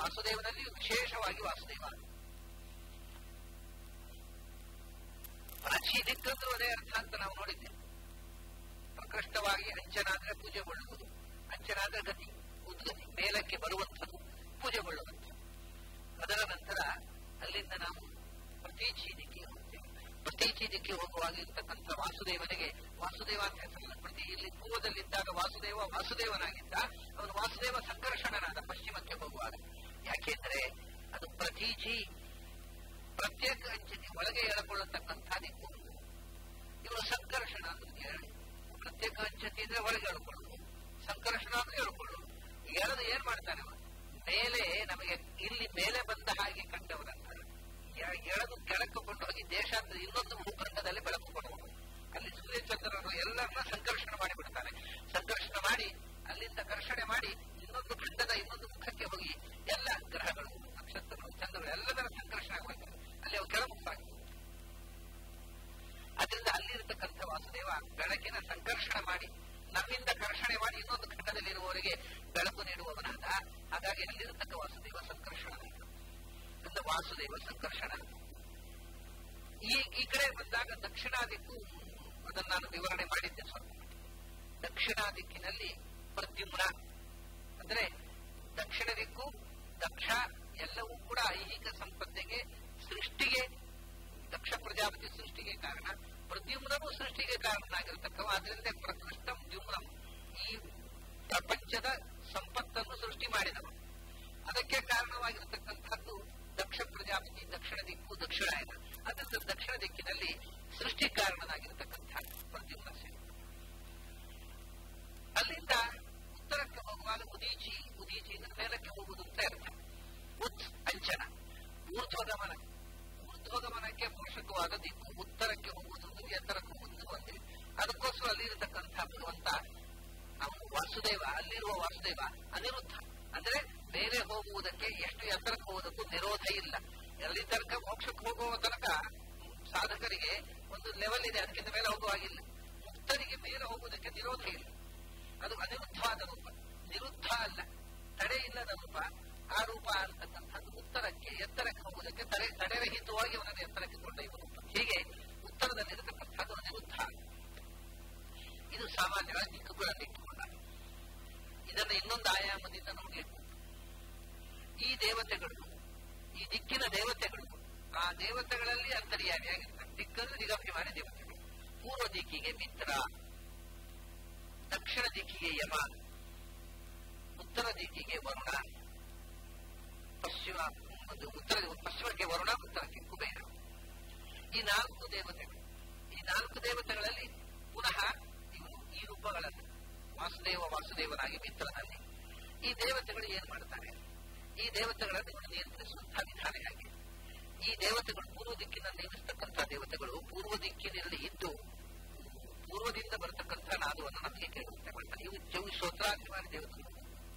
ವಾಸುದೇವನಲ್ಲಿ ವಿಶೇಷವಾಗಿ ವಾಸುದೇವ ಪ್ರಾಚೀ ದಿಕ್ಕಂದ್ರೂ ಅದೇ ಅರ್ಥ ಅಂತ ನಾವು ನೋಡಿದ್ದೇವೆ ಪ್ರಕೃಷ್ಟವಾಗಿ ಅಂಚನಾದ್ರೆ ಪೂಜೆಗೊಳ್ಳುವುದು ಅಂಚನಾದ್ರೆ ಗತಿ ಉದ್ಗತಿ ಮೇಲಕ್ಕೆ ಬರುವಂಥದ್ದು ಪೂಜೆಗೊಳ್ಳುವಂಥದ್ದು ಅದರ ನಂತರ ಅಲ್ಲಿಂದ ನಾವು ಪ್ರತೀಚಿ ದಿಕ್ಕಿಗೆ ಹೋಗ್ತೇವೆ ಪ್ರತೀಚಿ ದಿಕ್ಕಿಗೆ ಹೋಗುವಾಗ ಇರ್ತಕ್ಕಂಥ ವಾಸುದೇವನಿಗೆ ವಾಸುದೇವ ಅಂತ ಹೆಸರಲ್ಲ ಪ್ರತಿ ಇಲ್ಲಿ ಪೂರ್ವದಲ್ಲಿದ್ದಾಗ ವಾಸುದೇವ ವಾಸುದೇವನಾಗಿದ್ದ ಅವನು ವಾಸುದೇವ ಸಂಕರ್ಷಣನಾದ ಪಶ್ಚಿಮಕ್ಕೆ ಹೋಗುವಾಗ ಯಾಕೆಂದ್ರೆ ಅದು ಪ್ರತೀಚಿ ಪ್ರತ್ಯೇಕ ಅಂಚನೆ ಒಳಗೆ ಎಳಕೊಳ್ಳತಕ್ಕಂಥ ದಿಕ್ಕು ಇವನು ಸಂಕರ್ಷಣ ಅಂತ ಹೇಳಿ ಪ್ರತ್ಯೇಕ ಅಂಚತಿ ಅಂದ್ರೆ ಒಳಗೆ ಎಳ್ಕೊಳ್ಳೋದು ಸಂಕರ್ಷಣ ಅಂದ್ರೆ ಎಳ್ಕೊಳ್ಳೋದು ಎಳೆದು ಏನ್ ಮಾಡ್ತಾನೆ ಅವ? ಮೇಲೆ ನಮಗೆ ಇಲ್ಲಿ ಮೇಲೆ ಬಂದ ಹಾಗೆ ಕಂಡವರನ್ನ ಎ- ಎಳೆದು ಕೆಳಕ್ಕೆ ಕೊಂಡು ಹೋಗಿ ದೇಶಾಂತರ ಇನ್ನೊಂದು ಭೂಖಂಡದಲ್ಲಿ ಬೆಳಕು ಕೊಡುವನು ಅಲ್ಲಿ ಸೂರ್ಯಚಂದ್ರನು ಎಲ್ಲರನ್ನ ಸಂಕರ್ಷಣ ಮಾಡಿಬಿಡ್ತಾನೆ ಸಂಕರ್ಷಣ ಮಾಡಿ ಅಲ್ಲಿಂದ ಕರ್ಷಣೆ ಮಾಡಿ ಇನ್ನೊಂದು ಖಂಡದ ಇನ್ನೊಂದು ಮುಖಕ್ಕೆ ಹೋಗಿ ಎಲ್ಲ ಗ್ರಹಗಳು ನಕ್ಷತ್ರಗಳು ಚಂದ್ರಗಳು ಎಲ್ಲದರ ಸಂಕರ್ಷಣ ಆಗಬೇಕು ಅಲ್ಲಿ ಅವು ಕೆಳಮುಖವಾಗಿ ಅದರಿಂದ ಅಲ್ಲಿರತಕ್ಕಂಥ ವಾಸುದೇವ ಬೆಳಕಿನ ಸಂಕರ್ಷಣ ಮಾಡಿ ನಮ್ಮಿಂದ ಕರ್ಷಣೆ ಮಾಡಿ ಇನ್ನೊಂದು ಖಂಡದಲ್ಲಿರುವವರಿಗೆ ಬೆಳಕು ನೀಡುವವನಾದ ಹಾಗಾಗಿ ಅಲ್ಲಿರತಕ್ಕ ವಾಸುದೇವ ಸಂಕರ್ಷಣ ಅಂದ್ರೆ ವಾಸುದೇವ ಸಂಕರ್ಷಣ ಈ ಈ ಕಡೆ ಬಂದಾಗ ದಕ್ಷಿಣ ದಿಕ್ಕು ಅದನ್ನು ನಾನು ವಿವರಣೆ ಮಾಡಿದ್ದೆ ಸ್ವಲ್ಪ ದಕ್ಷಿಣ ದಿಕ್ಕಿನಲ್ಲಿ ಪ್ರದ್ಯುಮ್ನ ಅಂದ್ರೆ ದಕ್ಷಿಣ ದಿಕ್ಕು ದಕ್ಷ ಎಲ್ಲವೂ ಕೂಡ ಐಹಿಕ ಸಂಪತ್ತಿಗೆ ಸೃಷ್ಟಿಗೆ ದಕ್ಷ ಪ್ರಜಾಪತಿ ಸೃಷ್ಟಿಗೆ ಕಾರಣ ಪ್ರದ್ಯುಮ್ನೂ ಸೃಷ್ಟಿಗೆ ಕಾರಣನಾಗಿರ್ತಕ್ಕವ ಅದರಿಂದ ಪ್ರಕೃಷ್ಟಂ ದ್ಯುಮ್ನಂ ಈ ಪ್ರಪಂಚದ ಸಂಪತ್ತನ್ನು ಸೃಷ್ಟಿ ಮಾಡಿದವ ಅದಕ್ಕೆ ಕಾರಣವಾಗಿರತಕ್ಕಂಥದ್ದು ದಕ್ಷ ಪ್ರಜಾಪತಿ ದಕ್ಷಿಣ ದಿಕ್ಕು ದಕ್ಷಿಣಾಯನ ಅದರಿಂದ ದಕ್ಷಿಣ ದಿಕ್ಕಿನಲ್ಲಿ ಸೃಷ್ಟಿ ಕಾರಣನಾಗಿರತಕ್ಕಂಥ ಪ್ರದ್ಯುಮ್ನ ಸೇನೆ ಅಲ್ಲಿಂದ ಉತ್ತರಕ್ಕೆ ಹೋಗುವಾಗ ಉದೀಚಿ ಉದೀಚಿ ಅಂದ್ರೆ ಮೇಲಕ್ಕೆ ಹೋಗುವುದು ಅಂತ ಅರ್ಥ ಉತ್ ಅಂಚನ ಊರ್ಧ್ವಗಮನ ಊರ್ಧ್ವಗಮನಕ್ಕೆ ಪೋಷಕವಾದ ದಿಕ್ಕು ಉತ್ತರಕ್ಕೆ ಹೋಗುವುದು ಎತ್ತರಕ್ಕೆ ಹೋಗುವುದು ಒಂದೇ ಅದಕ್ಕೋಸ್ಕರ ಅಲ್ಲಿ ಇರತಕ್ಕಂಥ ಭಗವಂತ ಅವನು ವಾಸುದೇವ ಅಲ್ಲಿರುವ ವಾಸುದೇವ ಅನಿರುದ್ಧ ಅಂದ್ರೆ ಮೇಲೆ ಹೋಗುವುದಕ್ಕೆ ಎಷ್ಟು ಎತ್ತರಕ್ಕೆ ಹೋಗುವುದಕ್ಕೂ ನಿರೋಧ ಇಲ್ಲ ಎಲ್ಲಿ ತನಕ ಮೋಕ್ಷಕ್ಕೆ ಹೋಗುವ ತನಕ ಸಾಧಕರಿಗೆ ಒಂದು ಲೆವೆಲ್ ಇದೆ ಅದಕ್ಕಿಂತ ಮೇಲೆ ಹೋಗುವಾಗಿಲ್ಲ ಮುಕ್ತರಿಗೆ ಮೇಲೆ ಹೋಗುವುದಕ್ಕೆ ನಿರೋಧ ಇಲ್ಲ ಅದು ಅನಿರುದ್ಧವಾದ ರೂಪ ನಿರುದ್ಧ ಅಲ್ಲ ತಡೆ ಇಲ್ಲದ ರೂಪ ಆ ರೂಪ ಅಂತಕ್ಕಂಥದ್ದು ಉತ್ತರಕ್ಕೆ ಎತ್ತರಕ್ಕೆ ಹೋಗುವುದಕ್ಕೆ ತಡೆ ತಡೆರಹಿತವಾಗಿ ಅವನನ್ನು ಎತ್ತರಕ್ಕೆ ಕೊಂಡೊಯ್ಯುವ ರೂಪ ಹೀಗೆ ಉತ್ತರದಲ್ಲಿರತಕ್ಕಂಥದ್ದು ಅನಿರುದ್ಧ ಇದು ಸಾಮಾನ್ಯವಾಗಿ ದಿಕ್ಕುಗಳನ್ನು ಇಟ್ಟುಕೊಂಡ ಇದನ್ನು ಇನ್ನೊಂದು ಆಯಾಮದಿಂದ ನೋಡಲಿಕ್ಕೆ ಈ ದೇವತೆಗಳು ಈ ದಿಕ್ಕಿನ ದೇವತೆಗಳು ಆ ದೇವತೆಗಳಲ್ಲಿ ಅಂತರ್ಯಾಮಿಯಾಗಿರ್ತಾರೆ ದಿಕ್ಕಲ್ಲಿ ದಿಗಭಿಮಾನಿ ದೇವತೆಗಳು ಪೂರ್ವ ದಿಕ್ಕಿಗೆ ಮಿತ್ರ ದಕ್ಷಿಣ ದಿಕ್ಕಿಗೆ ಯಮ ಉತ್ತರ ದಿಕ್ಕಿಗೆ ವರುಣ ಪಶ್ಚಿಮ ಒಂದು ಉತ್ತರ ಪಶ್ಚಿಮಕ್ಕೆ ವರುಣ ಉತ್ತರಕ್ಕೆ ಕುಬೇರ ಈ ನಾಲ್ಕು ದೇವತೆಗಳು ಈ ನಾಲ್ಕು ದೇವತೆಗಳಲ್ಲಿ ಪುನಃ ಇವನು ಈ ರೂಪಗಳನ್ನು ವಾಸುದೇವ ವಾಸುದೇವನಾಗಿ ಮಿತ್ರನಲ್ಲಿ ಈ ದೇವತೆಗಳು ಏನ್ ಮಾಡ್ತಾರೆ ಈ ದೇವತೆಗಳನ್ನು ಇವನು ನಿಯಂತ್ರಿಸುವಂತಹ ವಿಧಾನ ಹೇಗೆ ಈ ದೇವತೆಗಳು ಪೂರ್ವ ದಿಕ್ಕಿನಲ್ಲಿ ನೇಮಿಸ್ತಕ್ಕಂಥ ದೇವತೆಗಳು ಪೂರ್ವ ದಿಕ್ಕಿನಲ್ಲಿ ಇದ್ದು ಪೂರ್ವದಿಂದ ಬರತಕ್ಕಂಥ ನಾದವನ್ನು ನಮಗೆ ಕೇಳುವಂತೆ ಮಾಡ್ತಾರೆ ಇವು ಜವು ಶ್ರೋತ್ರಾಭಿಮಾನಿ ದೇವತೆಗಳು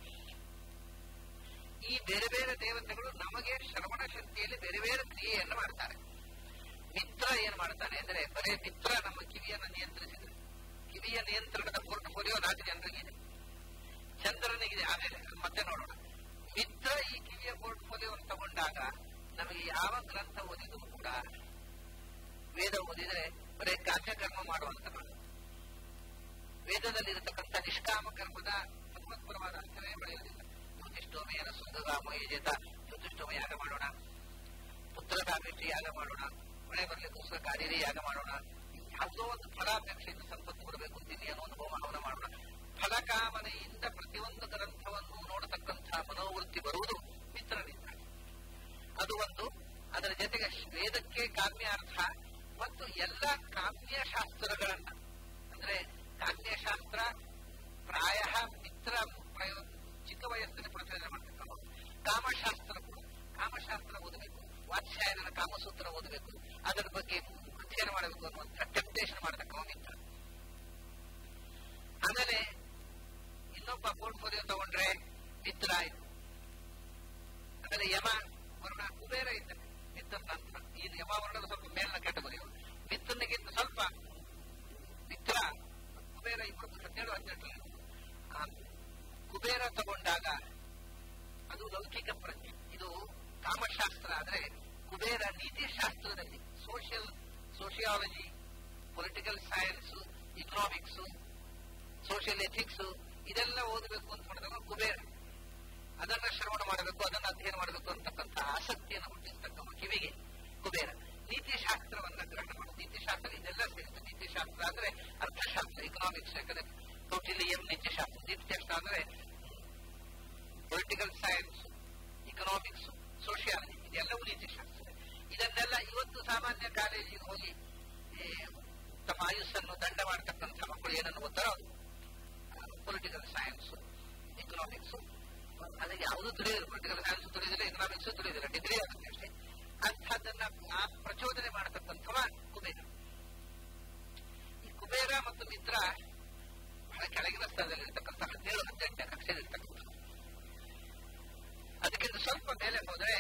ಈ ಬೇರೆ ಬೇರೆ ದೇವತೆಗಳು ನಮಗೆ ಶ್ರವಣ ಶಕ್ತಿಯಲ್ಲಿ ಬೇರೆ ಬೇರೆ ಕ್ರಿಯೆಯನ್ನು ಮಾಡ್ತಾರೆ ಮಿತ್ರ ಏನ್ ಮಾಡ್ತಾನೆ ಅಂದ್ರೆ ಬರೇ ಮಿತ್ರ ನಮ್ಮ ಕಿವಿಯನ್ನ ನಿಯಂತ್ರಿಸಿದ್ರೆ ಕಿವಿಯ ನಿಯಂತ್ರಣದ ಪೋರ್ಟ್ಫೋಲಿಯೋ ನಾಲ್ಕು ಜನರಿಗಿದೆ ಚಂದ್ರನಿಗಿದೆ ಆಮೇಲೆ ಮತ್ತೆ ನೋಡೋಣ ಮಿತ್ರ ಈ ಕಿವಿಯ ಪೋರ್ಟ್ಫೋಲಿಯೋವನ್ನು ತಗೊಂಡಾಗ ನಮಗೆ ಯಾವ ಗ್ರಂಥ ಓದಿದ್ರು ಕೂಡ ವೇದ ಓದಿದ್ರೆ ಬರೇ ಕಾಮ್ಯಕರ್ಮ ಮಾಡುವಂತ ನಾವು ವೇದದಲ್ಲಿರತಕ್ಕಂಥ ನಿಷ್ಕಾಮ ಕರ್ಮದ ಭಗವತ್ಪರವಾದ ಅರ್ಥವೇ ಬೆಳೆಯುವುದಿಲ್ಲ ಜ್ಯೋತಿಷ್ಠೋಮಯನ ಸುಂದಗಾಮ ಯಜತ ಜ್ಯೋತಿಷ್ಠೋಮ ಯಾಗ ಮಾಡೋಣ ಪುತ್ರಕಾಪೇಕ್ಷೆ ಯಾಗ ಮಾಡೋಣ ಮಳೆ ಬರ್ಲಿಕ್ಕೋಸ್ಕರ ಕಾರ್ಯರಿ ಯಾಗ ಮಾಡೋಣ ಯಾವುದೋ ಒಂದು ಫಲಾಪೇಕ್ಷೆಯಿಂದ ಸಂಪತ್ತು ಬರಬೇಕು ಅಂತ ಇನ್ನೇನೋ ಒಂದು ಹೋಮ ಹವನ ಮಾಡೋಣ ಫಲಕಾಮನೆಯಿಂದ ಪ್ರತಿಯೊಂದು ಗ್ರಂಥವನ್ನು ನೋಡತಕ್ಕಂಥ ಮನೋವೃತ್ತಿ ಬರುವುದು ಮಿತ್ರನಿಂದ ಅದು ಒಂದು ಅದರ ಜೊತೆಗೆ ವೇದಕ್ಕೆ ಕಾಮ್ಯಾರ್ಥ ಮತ್ತು ಎಲ್ಲ ಕಾಮ್ಯ ಶಾಸ್ತ್ರಗಳನ್ನ ಅಂದ್ರೆ ಕಾಮ್ಯಶಾಸ್ತ್ರ ಪ್ರಾಯ ಮಿತ್ರ ಪ್ರಯೋಗ ಚಿಕ್ಕ ವಯಸ್ಸಿನ ಪ್ರಚೋದನೆ ಮಾಡ್ತಕ್ಕಂಥ ಕಾಮಶಾಸ್ತ್ರ ಕೂಡ ಕಾಮಶಾಸ್ತ್ರ ಓದಬೇಕು ವಾತ್ಸ್ಯಾಯನ ಕಾಮಸೂತ್ರ ಓದಬೇಕು ಅದರ ಬಗ್ಗೆ ಅಧ್ಯಯನ ಮಾಡಬೇಕು ಅನ್ನುವಂಥ ಟೆಂಪ್ಟೇಷನ್ ಮಾಡತಕ್ಕ ಮಿತ್ರ ಆಮೇಲೆ ಇನ್ನೊಬ್ಬ ಪೋರ್ಟ್ಫೋಲಿಯೋ ತಗೊಂಡ್ರೆ ಮಿತ್ರ ಆಯ್ತು ಆಮೇಲೆ ಯಮ ವರ್ಣ ಕುಬೇರ ಇದ್ದಾನೆ ಮಿತ್ರ ನಂತರ ಈ ಯಮ ವರ್ಣದ ಸ್ವಲ್ಪ ಮೇಲಿನ ಕ್ಯಾಟಗರಿ ಮಿತ್ರನಿಗಿಂತ ಸ್ವಲ್ಪ ಮಿತ್ರ ಕುಬೇರ ಇಪ್ಪತ್ತು ಹದಿನೇಳು ಹದಿನೆಂಟರಲ್ಲಿ ಕುಬೇರ ತಗೊಂಡಾಗ ಅದು ಲೌಕಿಕ ಪ್ರಜ್ಞೆ ಕಾಮಶಾಸ್ತ್ರ ಆದ್ರೆ ಕುಬೇರ ನೀತಿಶಾಸ್ತ್ರದಲ್ಲಿ social sociology political science economics social ethics ಇದೆಲ್ಲ ಓದಬೇಕು ಅಂತ ಮಾಡಿದಾಗ ಕುಬೇರ ಅದನ್ನ ಶ್ರವಣ ಮಾಡಬೇಕು ಅದನ್ನ ಅಧ್ಯಯನ ಮಾಡಬೇಕು ಅಂತಕ್ಕಂಥ ಆಸಕ್ತಿಯನ್ನು ಹುಟ್ಟಿಸ್ತಕ್ಕವ ಕಿವಿಗೆ ಕುಬೇರ ನೀತಿಶಾಸ್ತ್ರವನ್ನ ಗ್ರಹಣ ಮಾಡು ನೀತಿಶಾಸ್ತ್ರ ಇದೆಲ್ಲ ಸೇರಿತು ನೀತಿಶಾಸ್ತ್ರ ಅಂದ್ರೆ ಅರ್ಥಶಾಸ್ತ್ರ ಇಕನಾಮಿಕ್ಸ್ ಯಾಕಂದ್ರೆ ಕೌಟಿಲ್ಯಂ ನೀತಿಶಾಸ್ತ್ರ ನೀತಿಶಾಸ್ತ್ರ ಅಂದ್ರೆ ಪೊಲಿಟಿಕಲ್ ಸೈನ್ಸ್ ಇಕನಾಮಿಕ್ಸ್ ಸೋಷಿಯಾಲಜಿ ಇದೆಲ್ಲವೂ ನೀತಿಶಾಸ್ತ್ರ ಇದನ್ನೆಲ್ಲ ಇವತ್ತು ಸಾಮಾನ್ಯ ಕಾಲೇಜಿಗೆ ಹೋಗಿ ಈ, ತಮ್ಮ ಆಯುಸ್ಸನ್ನು ದಂಡ ಮಾಡತಕ್ಕಂಥ ಮಕ್ಕಳು ಏನನ್ನು ಓದ್ತಾರೋ ಪೊಲಿಟಿಕಲ್ ಸೈನ್ಸ್ ಇಕನಾಮಿಕ್ಸ್ ಅದಕ್ಕೆ ಯಾವುದು ತಿಳಿಯೋದು ಪೊಲಿಟಿಕಲ್ ಸೈನ್ಸ್ ತಿಳಿದಿಲ್ಲ ಎಕನಾಮಿಕ್ಸ್ ತಿಳಿದಿಲ್ಲ ಡಿಗ್ರಿ ಆಗುತ್ತೆ ಅಷ್ಟೇ ಅಂಥದ್ದನ್ನ ಆ ಪ್ರಚೋದನೆ ಮಾಡತಕ್ಕಂಥವ ಕುಬೇರ ಈ ಕುಬೇರ ಮತ್ತು ಮಿತ್ರ ಬಹಳ ಕೆಳಗಿನ ಸ್ಥಳದಲ್ಲಿರ್ತಕ್ಕಂಥ ಹದಿನೇಳು ಹದಿನೆಂಟನೇ ಕಕ್ಷೆಯಲ್ಲಿರ್ತಕ್ಕಂಥ ಅದಕ್ಕಿಂತ ಸ್ವಲ್ಪ ಮೇಲೆ ಹೋದ್ರೆ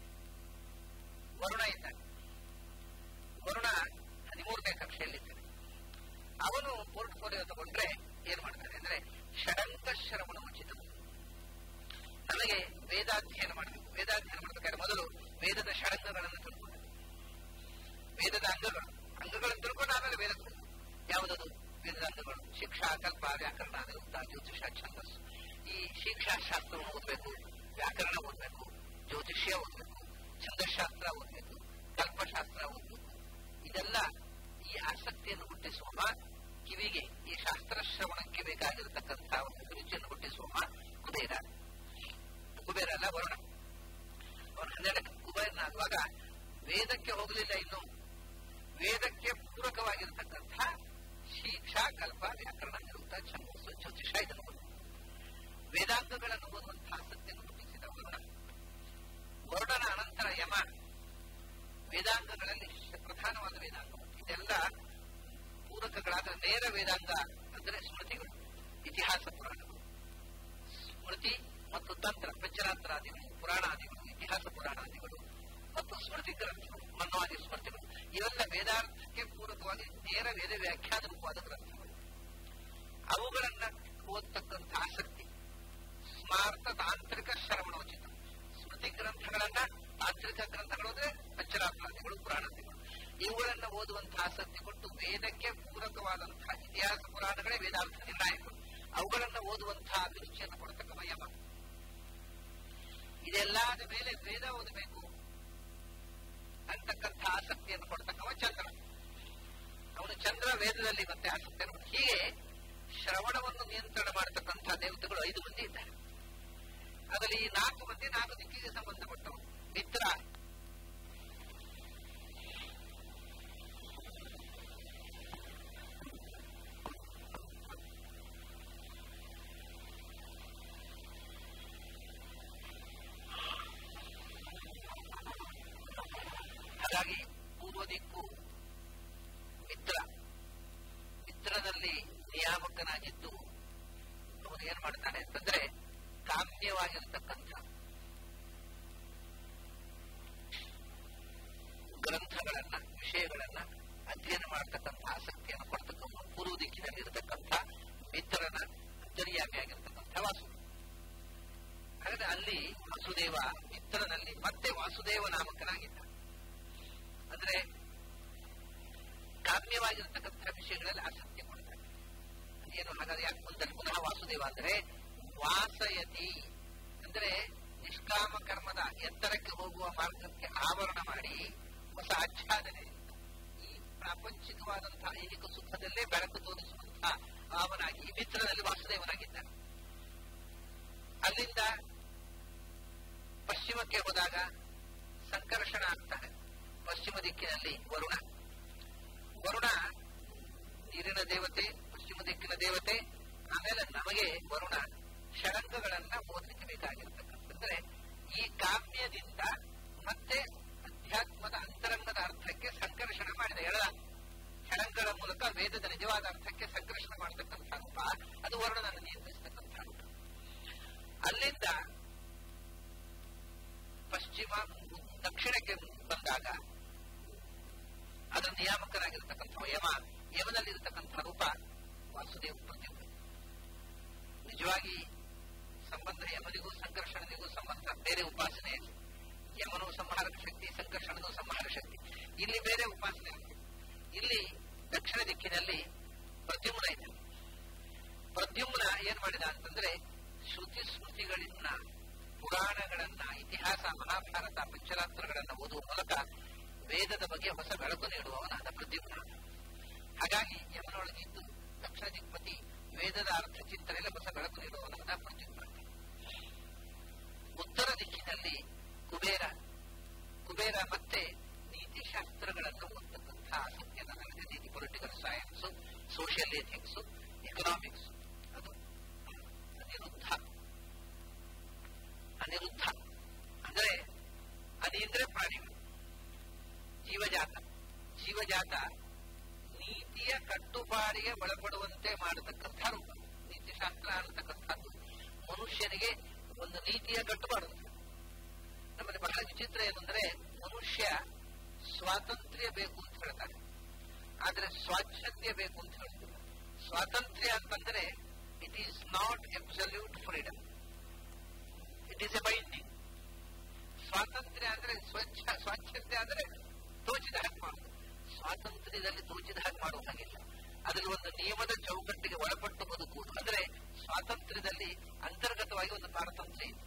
ವರುಣ ಇದ್ದಾನೆ ವರುಣ ಹದಿಮೂರನೇ ಕಕ್ಷೆಯಲ್ಲಿದ್ದಾನೆ ಅವನು ಪೋರ್ಟ್ಫೋಲಿಯೋ ತಗೊಂಡ್ರೆ ಏನ್ ಮಾಡ್ತಾನೆ ಅಂದ್ರೆ ಷಡಂಗ ಶ್ರವಣ ಉಚಿತ ನಮಗೆ ವೇದಾಧ್ಯಯನ ಮಾಡಬೇಕು ವೇದಾಧ್ಯಯನ ಮಾಡಬೇಕಾದ್ರೆ ಮೊದಲು ವೇದದ ಷಡಂಗಗಳನ್ನು ತಿಳ್ಕೊಂಡು ವೇದದ ಅಂಗಗಳು ಅಂಗಗಳನ್ನು ತಿಳ್ಕೊಂಡು ಆಮೇಲೆ ವೇದ ಯಾವುದದು ವೇದದ ಅಂಗಗಳು ಶಿಕ್ಷಾ ಕಲ್ಪ ವ್ಯಾಕರಣ ನಿರುಕ್ತ ಜ್ಯೋತಿಷ ಛಂದಸ್ಸು ಈ ಶಿಕ್ಷಾ ಶಾಸ್ತ್ರವನ್ನು ಓದಬೇಕು ವ್ಯಾಕರಣ ಓದಬೇಕು ಜ್ಯೋತಿಷ್ಯ ಓದಬೇಕು ಛಂದಶಾಸ್ತ್ರ ಓದಬೇಕು ಕಲ್ಪಶಾಸ್ತ್ರ ಓದಬೇಕು ಇದೆಲ್ಲ ಈ ಆಸಕ್ತಿಯನ್ನು ಹುಟ್ಟಿಸುವ ಕಿವಿಗೆ ಈ ಶಾಸ್ತ್ರ ಶ್ರವಣಕ್ಕೆ ಬೇಕಾಗಿರತಕ್ಕಂತಹ ಒಂದು ಅಭಿರುಚಿಯನ್ನು ಹುಟ್ಟಿಸುವ ಕುಬೇರ ಕುಬೇರ ಅಲ್ಲ ವರುಣ ಅವನು ಹನ್ನೆರಡಕ್ಕೆ ಕುಬೇರನಾಗುವಾಗ ವೇದಕ್ಕೆ ಹೋಗಲಿಲ್ಲ ಇನ್ನು ವೇದಕ್ಕೆ ಪೂರಕವಾಗಿರತಕ್ಕಂಥ ಶಿಕ್ಷಾ ಕಲ್ಪ ವ್ಯಾಕರಣ ನಿರುಕ್ತ ಛಂದಸ್ಸು ಜ್ಯೋತಿಷ ಇದನ್ನು ಓದು. ವೇದಾಂಗಗಳನ್ನು ಓದುವಂತಹ ಆಸಕ್ತಿಯನ್ನು ಹುಟ್ಟಿಸಿದ ವರುಣ ವರುಣನ ಅನಂತರ ಯಮ ವೇದಾಂಗಗಳಲ್ಲಿ ಪ್ರಧಾನವಾದ ವೇದಾಂಗ ಇದೆಲ್ಲ ಪೂರಕಗಳಾದ ನೇರ ವೇದಾಂಗ ಅಂದರೆ ಸ್ಮೃತಿಗಳು ಇತಿಹಾಸ ಪುರಾಣಗಳು ಸ್ಮೃತಿ ಮತ್ತು ತಂತ್ರ ಪಂಚರಾತ್ರಾದಿಗಳು ಪುರಾಣಾದಿಗಳು ಇತಿಹಾಸ ಪುರಾಣಾದಿಗಳು ಮತ್ತು ಸ್ಮೃತಿ ಗ್ರಂಥಗಳು ಮನ್ವಾದಿ ಸ್ಮೃತಿಗಳು ಇವೆಲ್ಲ ವೇದಾರ್ಥಕ್ಕೆ ಪೂರಕವಾಗಿ ನೇರ ವೇದ ವ್ಯಾಖ್ಯಾನ ರೂಪವಾದ ಗ್ರಂಥಗಳು ಅವುಗಳನ್ನ ಓದ್ತಕ್ಕಂಥ ಆಸಕ್ತಿ ಸ್ಮಾರ್ಥ ತಾಂತ್ರಿಕ ಶ್ರವಣೋಚಿತ ಸ್ಮೃತಿ ಗ್ರಂಥಗಳನ್ನ ತಾಂತ್ರಿಕ ಗ್ರಂಥಗಳು ಅಂದ್ರೆ ಪಂಚರಾತ್ರಾದಿಗಳು ಪುರಾಣಾದಿಗಳು ಇವುಗಳನ್ನ ಓದುವಂತಹ ಆಸಕ್ತಿ ಕೊಟ್ಟು ವೇದಕ್ಕೆ ಪೂರಕವಾದಂತಹ ಇತಿಹಾಸ ಪುರಾಣಗಳೇ ವೇದಾರ್ಥ ನಿರ್ಣಾಯಕರು ಅವುಗಳನ್ನ ಓದುವಂತಹ ಅಭಿರುಚಿಯನ್ನು ಕೊಡತಕ್ಕ ಯಮ ಇದೆಲ್ಲಾದ ಮೇಲೆ ವೇದ ಓದಬೇಕು ಅಂತಕ್ಕಂಥ ಆಸಕ್ತಿಯನ್ನು ಕೊಡ್ತಕ್ಕವ ಚಂದ್ರ ಅವನು ಚಂದ್ರ ವೇದದಲ್ಲಿ ಮತ್ತೆ ಆಸಕ್ತಿಯನ್ನು ಕೊಟ್ಟು- ಹೀಗೆ ಶ್ರವಣವನ್ನು ನಿಯಂತ್ರಣ ಮಾಡತಕ್ಕಂಥ ದೇವತೆಗಳು ಐದು ಮಂದಿ ಇದ್ದಾರೆ ಅದರಲ್ಲಿ ಈ ನಾಲ್ಕು ಮಂದಿ ನಾಲ್ಕು ದಿಕ್ಕಿಗೆ ಸಂಬಂಧಪಟ್ಟವು ಮಿತ್ರ ಹಾಗಾಗಿ ಪೂರ್ವ ದಿಕ್ಕು ಮಿತ್ರ ಮಿತ್ರದಲ್ಲಿ ನಿಯಾಮಕನಾಗಿದ್ದು ಅವನು ಏನ್ ಮಾಡ್ತಾನೆ ಅಂತಂದ್ರೆ ಕಾಮ್ಯವಾಗಿರತಕ್ಕಂಥ ಗ್ರಂಥಗಳನ್ನ ವಿಷಯಗಳನ್ನ ಅಧ್ಯಯನ ಮಾಡತಕ್ಕಂಥ ಆಸಕ್ತಿಯನ್ನು ಕೊಡ್ತಕ್ಕಂಥ ಪೂರ್ವ ದಿಕ್ಕಿನಲ್ಲಿರತಕ್ಕಂಥ ಮಿತ್ರನ ಅಂತರ್ಯಾಮಿಯಾಗಿರ್ತಕ್ಕಂಥ ವಾಸು ಹಾಗಾದ್ರೆ ಅಲ್ಲಿ ವಾಸುದೇವ ಮಿತ್ರನಲ್ಲಿ ಮತ್ತೆ ವಾಸುದೇವ ನಾಮಕನಾಗಿದ್ದ ಅಂದ್ರೆ ಕಾಮ್ಯವಾಗಿರತಕ್ಕಂಥ ವಿಷಯಗಳಲ್ಲಿ ಆಸಕ್ತಿ ಕೊಡ್ತಾರೆ ಏನು ಹಾಗಾದ್ರೆ ಯಾಕೆ ಬಂದಲ್ಲಿ ಪುನಃ ವಾಸುದೇವ ಅಂದ್ರೆ ವಾಸಯತಿ ಅಂದ್ರೆ ನಿಷ್ಕಾಮ ಕರ್ಮದ ಎತ್ತರಕ್ಕೆ ಹೋಗುವ ಮಾರ್ಗಕ್ಕೆ ಆವರಣ ಮಾಡಿ ಹೊಸ ಆಚ್ಛಾದನೆ ಈ ಪ್ರಾಪಂಚಿಕವಾದಂತಹ ಐಹಿಕ ಸುಖದಲ್ಲೇ ಬೆಳಕು ತೋರಿಸುವಂತಹ ಅವನಾಗಿ ಮಿತ್ರನಲ್ಲಿ ವಾಸುದೇವನಾಗಿದ್ದಾನೆ ಅಲ್ಲಿಂದ ಪಶ್ಚಿಮಕ್ಕೆ ಹೋದಾಗ ಸಂಕರ್ಷಣ ಆಗ್ತಾನೆ ಪಶ್ಚಿಮ ದಿಕ್ಕಿನಲ್ಲಿ ವರುಣ ವರುಣ ನೀರಿನ ದೇವತೆ ಪಶ್ಚಿಮ ದಿಕ್ಕಿನ ದೇವತೆ ಆಮೇಲೆ ನಮಗೆ ವರುಣ ಷಡಂಗಗಳನ್ನ ಓದಲಿಕ್ಕೆ ಬೇಕಾಗಿರ್ತಕ್ಕಂಥದ್ರೆ ಈ ಕಾವ್ಯದಿಂದ ಮತ್ತೆ ಅಧ್ಯಾತ್ಮದ ಅಂತರಂಗದ ಅರ್ಥಕ್ಕೆ ಸಂಕರ್ಷಣ ಮಾಡಿದ ಎಳ ಷಡಂಗಗಳ ಮೂಲಕ ವೇದದ ನಿಜವಾದ ಅರ್ಥಕ್ಕೆ ಸಂಕರ್ಷಣ ಮಾಡತಕ್ಕಂಥ ರೂಪ ಅದು ವರುಣನನ್ನು ನಿಯಂತ್ರಿಸತಕ್ಕಂಥ ರೂಪ ಅಲ್ಲಿಂದ ಪಶ್ಚಿಮ ದಕ್ಷಿಣಕ್ಕೆ ಬಂದಾಗ ಅದರ ನಿಯಾಮಕನಾಗಿರ್ತಕ್ಕಂಥ ಯಮ ಯಮನಲ್ಲಿರತಕ್ಕಂಥ ರೂಪ ವಾಸುದೇವ ಪ್ರತಿಭೆ ನಿಜವಾಗಿ ಸಂಬಂಧ ಯಮನಿಗೂ ಸಂಕರ್ಷಣನಿಗೂ ಸಂಬಂಧ ಬೇರೆ ಉಪಾಸನೆ ಯಮನು ಸಂಹಾರಕ ಶಕ್ತಿ ಸಂಕರ್ಷಣನು ಸಂಹಾರ ಶಕ್ತಿ ಇಲ್ಲಿ ಬೇರೆ ಉಪಾಸನೆ ಆಗಿದೆ ಇಲ್ಲಿ ದಕ್ಷಿಣ ದಿಕ್ಕಿನಲ್ಲಿ ಪ್ರದ್ಯುಮ್ನ ಇದೆ ಪ್ರದ್ಯುಮ್ನ ಏನ್ ಮಾಡಿದ ಅಂತಂದ್ರೆ ಶ್ರುತಿ ಸ್ಮೃತಿಗಳನ್ನ ಪುರಾಣಗಳನ್ನ ಇತಿಹಾಸ ಮಹಾಭಾರತ ಪಂಚರಾತ್ರಗಳನ್ನ ಓದುವ ಮೂಲಕ ವೇದದ ಬಗ್ಗೆ ಹೊಸ ಬೆಳಕು ನೀಡುವವನಾದ ಪ್ರದ್ಯುಮ್ನ ಹಾಗಾಗಿ ಯಮನೊಳಗಿದ್ದು ದಕ್ಷಿಣ ದಿಕ್ಪತಿ ವೇದದ ಅರ್ಥ ಚಿಂತನೆಯಲ್ಲಿ ಹೊಸ ಬೆಳಕು ನೀಡುವವನಾದ ಪ್ರದ್ಯುಮ್ನ ಉತ್ತರ ದಿಕ್ಕಿನಲ್ಲಿ ಕುಬೇರ ಕುಬೇರ ಮತ್ತೆ ನೀತಿಶಾಸ್ತ್ರಗಳನ್ನು ಓದ್ತಕ್ಕಂಥ ಆಸಕ್ತಿಯನ್ನು ನನಗೆ ನೀತಿ political science social ethics economics ಅದು ಅನಿರುದ್ಧ ಅನಿರುದ್ಧ ಅಂದ್ರೆ ಅನಿಂದ್ರೆ ಪ್ರಾಣಿಗಳು ಜೀವಜಾತ ಜೀವಜಾತ ನೀತಿಯ ಕಟ್ಟುಪಾಡಿಗೆ ಒಳಪಡುವಂತೆ ಮಾಡತಕ್ಕಂಥ ರೂಪ ನೀತಿಶಾಸ್ತ್ರ ಅನ್ನತಕ್ಕಂಥದ್ದು ಮನುಷ್ಯನಿಗೆ ಒಂದು ನೀತಿಯ ಕಟ್ಟುಪಾಡು ನಮ್ಮಲ್ಲಿ ಬಹಳ ವಿಚಿತ್ರ ಏನಂದ್ರೆ ಮನುಷ್ಯ ಸ್ವಾತಂತ್ರ್ಯ ಬೇಕು ಅಂತ ಹೇಳ್ತಾರೆ ಆದ್ರೆ ಸ್ವಾಚ್ಛಂದ್ಯ ಬೇಕು ಅಂತ ಹೇಳ್ತಾರೆ ಸ್ವಾತಂತ್ರ್ಯ ಅಂತಂದ್ರೆ it is not absolute freedom it is a binding ಸ್ವಾತಂತ್ರ್ಯ ಅಂದ್ರೆ ಸ್ವಚ್ಛ ಸ್ವಾಚ್ಛಂದ್ಯ ಅಂದ್ರೆ ತೋಚಿದ ಹಾಗೆ ಮಾಡುದು ಸ್ವಾತಂತ್ರ್ಯದಲ್ಲಿ ತೋಚಿದ ಹಾಗೆ ಮಾಡುವ ಹಾಗಿಲ್ಲ ಅದರಲ್ಲಿ ಒಂದು ನಿಯಮದ ಚೌಕಟ್ಟಿಗೆ ಒಳಪಟ್ಟು ಬದುಕುವುದು ಅಂದ್ರೆ ಸ್ವಾತಂತ್ರ್ಯದಲ್ಲಿ ಅಂತರ್ಗತವಾಗಿ ಒಂದು ಪಾರತಂತ್ರ್ಯ ಇದೆ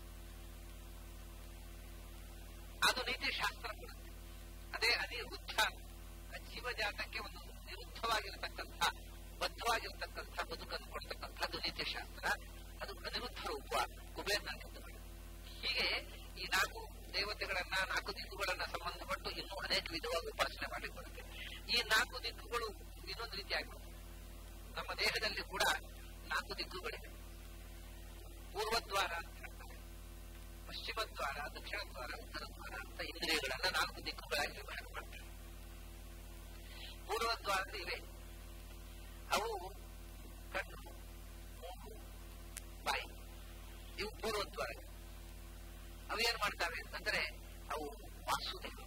ಅದು ನೀತಿಶಾಸ್ತ್ರ ಕೊಡುತ್ತೆ ಅದೇ ಅನಿರುದ್ಧ ಜೀವಜಾತಕ್ಕೆ ಒಂದು ನಿರುದ್ಧವಾಗಿರತಕ್ಕಂಥ ಬದ್ಧವಾಗಿರತಕ್ಕಂಥ ಬದುಕನ್ನು ಕೊಡ್ತಕ್ಕಂಥದ್ದು ನೀತಿಶಾಸ್ತ್ರ ಅದು ಅನಿರುದ್ಧ ರೂಪ ಕುಬೇರ್ನಲ್ಲಿದ್ದು ಹೀಗೆ ಈ ನಾಲ್ಕು ದೇವತೆಗಳನ್ನ ನಾಲ್ಕು ದಿಕ್ಕುಗಳನ್ನ ಸಂಬಂಧಪಟ್ಟು ಇನ್ನೂ ಅನೇಕ ವಿಧವಾಗಿ ಉಪಾಸನೆ ಮಾಡಿಕೊಳ್ಳುತ್ತೆ ಈ ನಾಲ್ಕು ದಿಕ್ಕುಗಳು ಇನ್ನೊಂದು ರೀತಿಯಾಗಿ ನಮ್ಮ ದೇಹದಲ್ಲಿ ಕೂಡ ನಾಲ್ಕು ದಿಕ್ಕುಗಳಿವೆ ಪೂರ್ವದ್ವಾರ ಅಂತ ಹೇಳ್ತಾರೆ ಪಶ್ಚಿಮ ದ್ವಾರ ದಕ್ಷಿಣ ದ್ವಾರ ಉತ್ತರ ದ್ವಾರ ಅಂತ ಇಂದ್ರಿಯಗಳನ್ನ ನಾಲ್ಕು ದಿಕ್ಕುಗಳಾಗಿ ವಿಭಾಗ ಮಾಡ್ತಾರೆ ಪೂರ್ವದ್ವಾರ ಇವೆ ಅವು ಕಣ್ಣು ಮೂಗು ಬಾಯಿ ಇವು ಪೂರ್ವದ್ವಾರ ಅವು ಏನ್ ಮಾಡ್ತವೆ ಅಂತಂದ್ರೆ ಅವು ವಾಸುದೇವ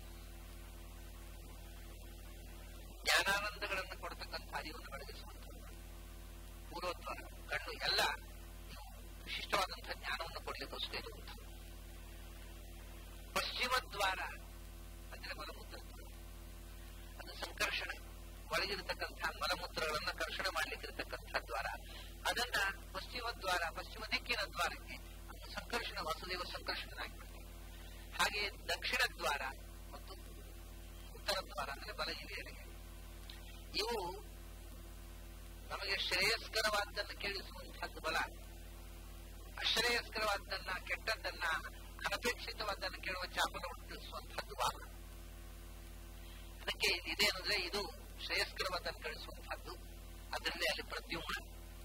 ಜ್ಞಾನಾನಂದಗಳನ್ನು ಕೊಡ್ತಕ್ಕಂಥ ಅರಿವನ್ನು ಬೆಳಗಿಸುವಂಥದ್ದು ಪೂರ್ವದ್ವಾರ ಕಣ್ಣು ಎಲ್ಲ ಇವು ವಿಶಿಷ್ಟವಾದಂತಹ ಜ್ಞಾನವನ್ನು ಕೊಡ್ಲಿಕ್ಕೋಸ್ಕರ ಇರುವಂಥದ್ದು ಪಶ್ಚಿಮ ದ್ವಾರ ಅಂದ್ರೆ ಮಲಮೂತ್ರ ಅದು ಸಂಕರ್ಷಣ ಒಳಗಿರತಕ್ಕಂಥ ಮಲಮೂತ್ರಗಳನ್ನ ಕರ್ಷಣೆ ಮಾಡ್ಲಿಕ್ಕಿರತಕ್ಕಂಥ ದ್ವಾರ ಅದನ್ನ ಪಶ್ಚಿಮ ದ್ವಾರ ಪಶ್ಚಿಮ ದಿಕ್ಕಿನ ದ್ವಾರಕ್ಕೆ ಅದು ಸಂಕರ್ಷಣ ವಾಸುದೇವ ಸಂಕರ್ಷಣನಾಗಿಬಿಡ್ತಾರೆ ಹಾಗೆ ದಕ್ಷಿಣ ದ್ವಾರ ಮತ್ತು ಉತ್ತರ ದ್ವಾರ ಅಂದ್ರೆ ಬಲಗಿರಿಯರಿಗೆ ಇವು ನಮಗೆ ಶ್ರೇಯಸ್ಕರವಾದ್ದನ್ನು ಕೇಳಿಸುವಂತಹದ್ದು ಬಲ ಅಶ್ರೇಯಸ್ಕರವಾದ್ದನ್ನ ಕೆಟ್ಟದ್ದನ್ನ ಅನಪೇಕ್ಷಿತವಾದ್ದನ್ನು ಕೇಳುವ ಚಾಪನ ಹುಟ್ಟಿಸುವಂತಹದ್ದು ವಾಹನ ಅದಕ್ಕೆ ಇದೇನಂದ್ರೆ ಇದು ಶ್ರೇಯಸ್ಕರವಾದ್ದನ್ನು ಕಳಿಸುವಂತಹದ್ದು ಅದರಲ್ಲಿ ಅಲ್ಲಿ ಪ್ರದ್ಯುಮ್ನ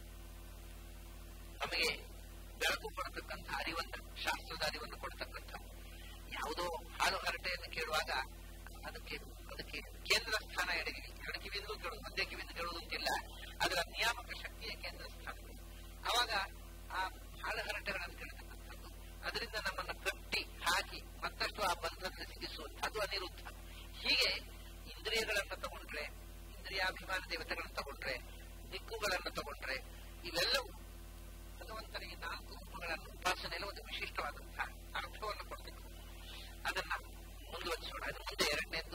ನಮಗೆ ಬೆಳಕು ಕೊಡತಕ್ಕಂಥ ಅರಿವನ್ನ ಶಾಸ್ತ್ರದ ಅರಿವನ್ನು ಕೊಡ್ತಕ್ಕಂಥ ಯಾವುದೋ ಹಾಳು ಹರಟೆಯನ್ನು ಕೇಳುವಾಗ ಅದಕ್ಕೆ ಅದಕ್ಕೆ ಕೇಂದ್ರ ಸ್ಥಾನ ಎಡಗಿವಿ ಎರಡು ಕಿವಿಯಿಂದಲೂ ಕೇಳುವುದು ಮಧ್ಯ ಕಿವಿಯಿಂದ ಕೇಳುವುದು ಅಂತಿಲ್ಲ ಅದರ ನಿಯಾಮಕ ಶಕ್ತಿಯ ಕೇಂದ್ರ ಸ್ಥಾನ ಅವಾಗ ಆ ಹಾಳು ಹರಟೆಗಳನ್ನು ಕೇಳತಕ್ಕಂಥದ್ದು ಅದರಿಂದ ನಮ್ಮನ್ನು ಕಟ್ಟಿ ಹಾಕಿ ಮತ್ತಷ್ಟು ಆ ಬಂಧದಲ್ಲಿ ಸಿಗಿಸುವಂಥದ್ದು ಅನಿರುದ್ಧ ಹೀಗೆ ಇಂದ್ರಿಯಗಳನ್ನು ತಗೊಂಡ್ರೆ ಇಂದ್ರಿಯಾಭಿಮಾನ ದೇವತೆಗಳನ್ನು ತಗೊಂಡ್ರೆ ದಿಕ್ಕುಗಳನ್ನು ತಗೊಂಡ್ರೆ ಇವೆಲ್ಲವೂ ಭಗವಂತನ ಈ ನಾಲ್ಕು ರೂಪಗಳನ್ನು ಉಪಾಸನೆಯಲ್ಲಿ ಒಂದು ವಿಶಿಷ್ಟವಾದಂತಹ ಅರ್ಥವನ್ನು ಕೊಡ್ಬೇಕು ಅದನ್ನ ಮುಂದುವರಿಸೋಣ ಅದು ಮುಂದೆ ಎರಡನೇದ್ದು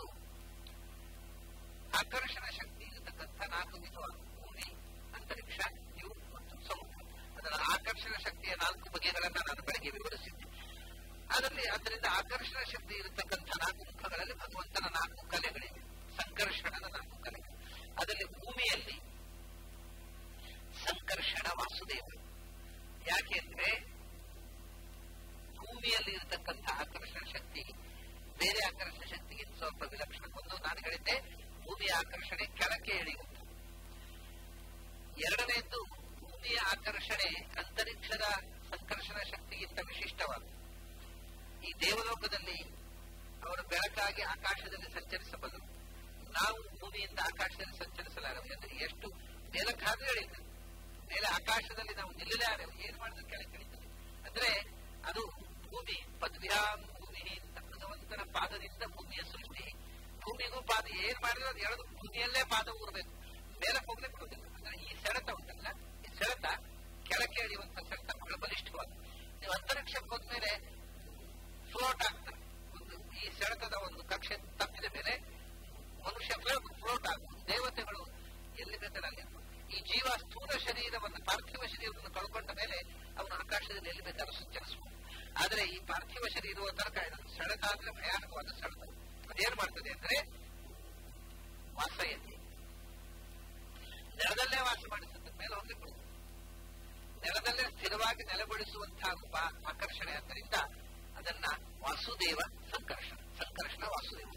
ಆಕರ್ಷಣ ಶಕ್ತಿ ಇರತಕ್ಕಂಥ ನಾಲ್ಕು ವಿಧವಾದ ಭೂಮಿ ಅಂತರಿಕ್ಷ ಇವು ಮತ್ತು ಸಮುದ್ರ ಅದರ ಆಕರ್ಷಣ ಶಕ್ತಿಯ ನಾಲ್ಕು ಬಗೆಗಳನ್ನ ನಾನು ಬೆಳಗ್ಗೆ ವಿವರಿಸಿದ್ದೆ ಅದರಲ್ಲಿ ಅದರಿಂದ ಆಕರ್ಷಣ ಶಕ್ತಿ ಇರತಕ್ಕಂಥ ನಾಲ್ಕು ಮುಖಗಳಲ್ಲಿ ಭಗವಂತನ ನಾಲ್ಕು ಕಲೆಗಳಿವೆ ಸಂಕರ್ಷಣದ ನಾಲ್ಕು ಕಲೆಗಳು ಅದರಲ್ಲಿ ಭೂಮಿಯಲ್ಲಿ ಸಂಕರ್ಷಣ ವಾಸುದೇವ ಯಾಕೆಂದ್ರೆ ಭೂಮಿಯಲ್ಲಿ ಇರತಕ್ಕಂಥ ಆಕರ್ಷಣ ಶಕ್ತಿ ಬೇರೆ ಆಕರ್ಷಣ ಶಕ್ತಿಗೆ ಸ್ವಲ್ಪ ವಿಲಕ್ಷಣ ಒಂದು ನಾನು ಹೇಳಿದ್ದೆ ಭೂಮಿಯ ಆಕರ್ಷಣೆ ಕೆಳಕ್ಕೆ ಇಳಿಯುತ್ತೆ ಎರಡನೆಯದ್ದು ಭೂಮಿಯ ಆಕರ್ಷಣೆ ಅಂತರಿಕ್ಷದ ಸಂಕರ್ಷಣ ಶಕ್ತಿಗಿಂತ ವಿಶಿಷ್ಟವಾದ ಈ ದೇವಲೋಕದಲ್ಲಿ ಅವರು ಬೆಳಕಾಗಿ ಆಕಾಶದಲ್ಲಿ ಸಂಚರಿಸಬಲ್ಲರು ನಾವು ಭೂಮಿಯಿಂದ ಆಕಾಶದಲ್ಲಿ ಸಂಚರಿಸಲಾರವು ಅಂದ್ರೆ ಎಷ್ಟು ಮೇಲಕ್ಕಾದ್ರೂ ಹೇಳಿದ್ರು ಮೇಲೆ ಆಕಾಶದಲ್ಲಿ ನಾವು ನಿಲ್ಲಲಾರೆವು ಏನ್ ಮಾಡಿದ್ರೆ ಕೆಳಗೆ ಇಳಿತದೆ ಅಂದ್ರೆ ಅದು ಭೂಮಿ ಪದ್ಭ್ಯಾಂ ಭೂಮಿ ಅಂತ ಭಗವಂತನ ಪಾದದಿಂದ ಭೂಮಿಯ ಸೃಷ್ಟಿ ಭೂಮಿಗೂ ಪಾದ ಏನ್ ಮಾಡಿದ್ರೆ ಅದು ಎಳೆದು ಭೂಮಿಯಲ್ಲೇ ಪಾದ ಊರಬೇಕು ಮೇಲೆ ಹೋಗ್ಲೇ ಬಿಡುವುದಿಲ್ಲ ಅಂದ್ರೆ ಈ ಸೆಳೆತ ಉಂಟಲ್ಲ ಈ ಸೆಳೆತ ಕೆಳಕ್ಕೆ ಎಳೆಯುವಂತ ಸೆಳೆತ ಬಹಳ ಬಲಿಷ್ಠವಾದ ನೀವು ಅಂತರಿಕ್ಷಕ್ಕೆ ಹೋದ್ಮೇಲೆ ಫ್ಲೋ ಫ್ಲೋಟ್ ಆಗ್ತಾರೆ ಒಂದು ಈ ಸೆಳೆತದ ಒಂದು ಕಕ್ಷೆ ತಪ್ಪಿದ ಮೇಲೆ ಮನುಷ್ಯ ಫ್ಲೋಟ್ ಫ್ಲೋಟ್ ಆಗುವುದು ದೇವತೆಗಳು ಎಲ್ಲಿ ಬೇಕಾದಲ್ಲಿ ಈ ಜೀವ ಸ್ಥೂಲ ಶರೀರವನ್ನು ಪಾರ್ಥಿವ ಶರೀರವನ್ನು ಕಳ್ಕೊಂಡ ಮೇಲೆ ಅವನು ಆಕಾಶದಲ್ಲಿ ಎಲ್ಲಿ ಬೇಕಾದ್ರೂ ಸಂಚರಿಸಬಹುದು ಆದರೆ ಈ ಪಾರ್ಥಿವ ಶರೀರವ ತನಕ ಇದನ್ನು ಸೆಳೆತ ಅಂದ್ರೆ ಭಯಾನಕವಾದ ಸೆಳೆತ ಅದೇನ್ ಮಾಡ್ತದೆ ಅಂದ್ರೆ ವಾಸಯತಿ ನೆಲದಲ್ಲೇ ವಾಸ ಮಾಡಿಸುತ್ತೆ ಮೇಲೆ ಹೋಗ್ಲಿಕ್ಕೆ ನೆಲದಲ್ಲೇ ಸ್ಥಿರವಾಗಿ ನೆಲೆಗೊಳಿಸುವಂತಹ ರೂಪ ಆಕರ್ಷಣೆ ಆದ್ದರಿಂದ ಅದನ್ನ ವಾಸುದೇವ ಸಂಕರ್ಷಣ ಸಂಕರ್ಷಣ ವಾಸುದೇವ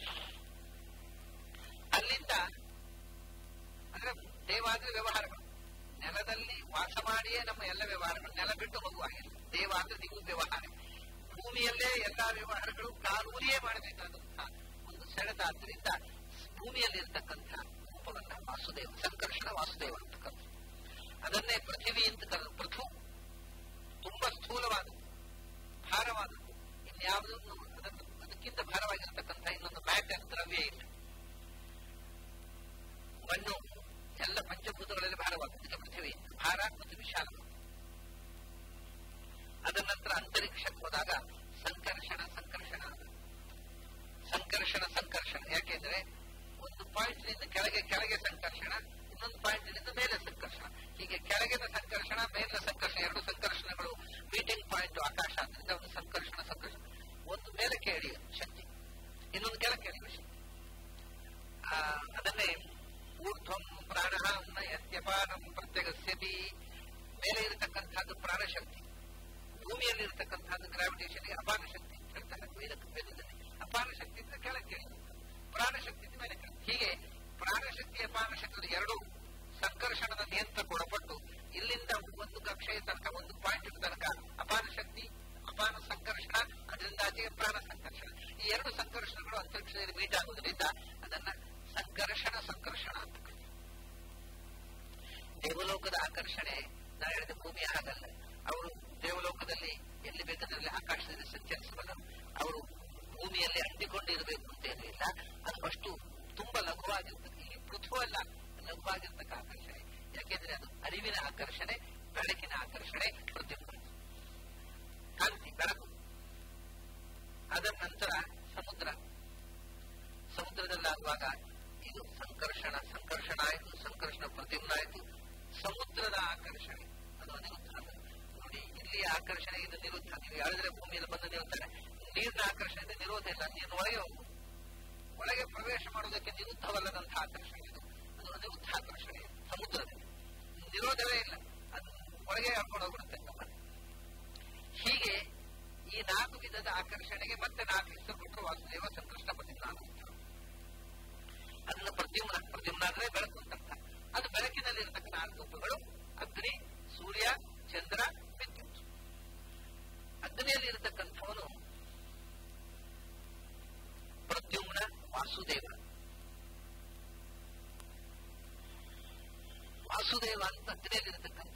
ಅಲ್ಲಿಂದ ಅಂದ್ರೆ ದೇವಾದ್ರೆ ವ್ಯವಹಾರಗಳು ನೆಲದಲ್ಲಿ ವಾಸ ಮಾಡಿಯೇ ನಮ್ಮ ಎಲ್ಲ ವ್ಯವಹಾರಗಳು ನೆಲ ಬಿಟ್ಟು ಮಗುವಾಗಿಲ್ಲ ದೇವ ಅಂದ್ರೆ ನೀವು ವ್ಯವಹಾರ ಭೂಮಿಯಲ್ಲೇ ಎಲ್ಲಾ ವ್ಯವಹಾರಗಳು ಕಾಲೂರಿಯೇ ಮಾಡಬೇಕಾದಂತಹ ಒಂದು ಸೆಳೆತ ಆದ್ದರಿಂದ ಭೂಮಿಯಲ್ಲಿರ್ತಕ್ಕಂಥ ರೂಪವನ್ನ ವಾಸುದೇವ ಸಂಕರ್ಷಣ ವಾಸುದೇವ ಅಂತ ಕರೆದು ಅದನ್ನೇ ಪೃಥಿವಿ ಅಂತ ಕರೆದು ಪೃಥು ತುಂಬಾ ಸ್ಥೂಲವಾದದ್ದು ಭಾರವಾದದ್ದು ಇನ್ಯಾವುದನ್ನು ಅದನ್ನು ಅದಕ್ಕಿಂತ ಭಾರವಾಗಿರತಕ್ಕಂಥ ಇನ್ನೊಂದು ಮ್ಯಾಟರ್ ದ್ರವ್ಯ ಇಲ್ಲ ಮಣ್ಣು ಎಲ್ಲ ಪಂಚಭೂತಗಳಲ್ಲಿ ಭಾರವಾಗುತ್ತೆ ಪೃಥ್ವಿ ಭಾರ ಮತ್ತು ವಿಶಾಲ ಅದರ ನಂತರ ಅಂತರಿಕ್ಷಕ್ಕೆ ಹೋದಾಗ ಸಂಕರ್ಷಣ ಸಂಕರ್ಷಣ ಸಂಕರ್ಷಣ ಸಂಕರ್ಷಣ ಯಾಕೆಂದ್ರೆ ಒಂದು ಪಾಯಿಂಟ್ ನಿಂದ ಕೆಳಗೆ ಕೆಳಗೆ ಸಂಕರ್ಷಣ ಇನ್ನೊಂದು ಪಾಯಿಂಟ್ ನಿಂದ ಮೇಲೆ ಸಂಕರ್ಷಣ ಹೀಗೆ ಕೆಳಗಿನ ಸಂಕರ್ಷಣ ಮೇಲಿನ ಸಂಕರ್ಷಣ ಎರಡು ಸಂಕರ್ಷಣಗಳು ಮೀಟಿಂಗ್ ಪಾಯಿಂಟ್ ಆಕಾಶ ಆದ್ದರಿಂದ ಒಂದು ಸಂಕರ್ಷಣ ಸಂಕರ್ಷಣ ಒಂದು ಮೇಲಕ್ಕೆ ಎಳೆಯುವ ಶಕ್ತಿ ಇನ್ನೊಂದು ಕೆಳಕ್ಕೆ ಎಳೆಯುವ ಶಕ್ತಿ ಅದನ್ನೇ ಊರ್ಧ್ವಂ ಪ್ರಾಣ ಯತ್ಯಪಾನಂ ಪ್ರತ್ಯಗಸ್ಯತಿ ಮೇಲೆ ಇರತಕ್ಕಂಥದ್ದು ಪ್ರಾಣಶಕ್ತಿ ಭೂಮಿಯಲ್ಲಿ ಇರತಕ್ಕಂಥದ್ದು ಗ್ರಾವಿಟೇಷನ್ ಅಪಾನ ಶಕ್ತಿ ಹೇಳ್ತಾರೆ ವೇದದಲ್ಲಿ ಅಪಾನ ಶಕ್ತಿ ಅಂತ ಕೆಳಕ್ಕೆ ಪ್ರಾಣಶಕ್ತಿ ಮೇಲೆ ಹೀಗೆ ಪ್ರಾಣಶಕ್ತಿ ಅಪಾನ ಶಕ್ತಿ ಎರಡು ಸಂಕರ್ಷಣದ ನಿಯಂತ್ರಕ್ಕೆ ಒಳಪಟ್ಟು ಇಲ್ಲಿಂದ ಒಂದು ಕಕ್ಷೆಯ ತನಕ ಒಂದು ಪಾಯಿಂಟ್ ತನಕ ಅಪಾನ ಶಕ್ತಿ ಅಪಾನ ಸಂಕರ್ಷಣ ಅದರಿಂದ ಆಚೆಗೆ ಪ್ರಾಣ ಸಂಕರ್ಷಣ ಈ ಎರಡು ಸಂಕರ್ಷಣಗಳು ಅಂತರಿಕ್ಷದಲ್ಲಿ ಮೀಟ್ ಆಗುವುದರಿಂದ ಅದನ್ನ ಸಂಕರ್ಷಣ ಸಂಕರ್ಷಣ ಅಂತ ದೇವಲೋಕದ ಆಕರ್ಷಣೆ ನಾ ಹೇಳಿದ ಭೂಮಿಯ ಹಾಗಲ್ಲ ಅವರು ದೇವಲೋಕದಲ್ಲಿ ಎಲ್ಲಿ ಬೇಕಾದಲ್ಲಿ ಆಕಾಶದಲ್ಲಿ ಸಂಚರಿಸಬಲ್ಲರು ಅವರು ಭೂಮಿಯಲ್ಲಿ ಅಂಟಿಕೊಂಡಿರಬೇಕು ಅಂತೇನೂ ಇಲ್ಲ ಅದು ಅಷ್ಟು ತುಂಬಾ ಲಘುವಾಗಿರ್ತಕ್ಕ ಈ ಪೃಥ್ವಿ ಅಲ್ಲ ಲಘುವಾಗಿರ್ತಕ್ಕ ಆಕರ್ಷಣೆ ಯಾಕೆಂದ್ರೆ ಅದು ಅರಿವಿನ ಆಕರ್ಷಣೆ ಬೆಳಕಿನ ಆಕರ್ಷಣೆ ಪ್ರತಿಫಲ ಕಾಂತಿ ಬೆಳಕು ಅದರ ನಂತರ ಸಮುದ್ರ ಸಮುದ್ರದಲ್ಲಾಗುವಾಗ ಇದು ಸಂಕರ್ಷಣ ಸಂಕರ್ಷಣ ಆಯಿತು ಸಂಕರ್ಷಣ ಪ್ರತಿಫಲ ಆಯಿತು ಸಮುದ್ರದ ಆಕರ್ಷಣೆ ಅದು ಅನಿರುದ್ಧ ನೋಡಿ ಇಲ್ಲಿ ಆಕರ್ಷಣೆ ಇದು ನಿರುದ್ಧ ನೀವು ಹೇಳಿದ್ರೆ ಭೂಮಿಯಲ್ಲಿ ಬಂದು ನಿಲ್ತಾರೆ ನೀರಿನ ಆಕರ್ಷಣೆ ನಿರೋಧ ಇಲ್ಲ ನೀರು ಒಳಗೆ ಹೋಗುವುದು ಒಳಗೆ ಪ್ರವೇಶ ಮಾಡುವುದಕ್ಕೆ ನಿರುದ್ಧವಲ್ಲದಂತಹ ಆಕರ್ಷಣೆ ಇದು ಅದು ಅನಿರುದ್ಧ ಆಕರ್ಷಣೆ ಸಮುದ್ರದಲ್ಲಿ ನಿರೋಧವೇ ಇಲ್ಲ ಅದು ಒಳಗೆ ಹಾಕೊಂಡು ಹೋಗ್ಬಿಡುತ್ತೆ ನಮ್ಮನ್ನು ಹೀಗೆ ಈ ನಾಲ್ಕು ವಿಧದ ಆಕರ್ಷಣೆಗೆ ಮತ್ತೆ ನಾಲ್ಕು ಹೆಸರು ಕೊಟ್ಟರು ವಾಸುದೇವ ಸಂಕೃಷ್ಣ ಪ್ರತಿಮ್ನ ಅದನ್ನ ಪ್ರದ್ಯುಮ್ನ ಪ್ರದ್ಯುಮ್ನ ಅಂದ್ರೆ ಬೆಳಕು ಅಂತ ಅದು ಬೆಳಕಿನಲ್ಲಿ ಇರತಕ್ಕ ನಾಲ್ಕು ರೂಪಗಳು ಅಗ್ನಿ ಸೂರ್ಯ ಚಂದ್ರ ವಿದ್ಯುತ್ ಅಗ್ನಿಯಲ್ಲಿ ಇರತಕ್ಕಂಥವನು ಪ್ರದ್ಯುಮ್ನ ವಾಸುದೇವ ವಾಸುದೇವ ಅಂತ ಅಗ್ನಿಯಲ್ಲಿ ಇರತಕ್ಕಂಥ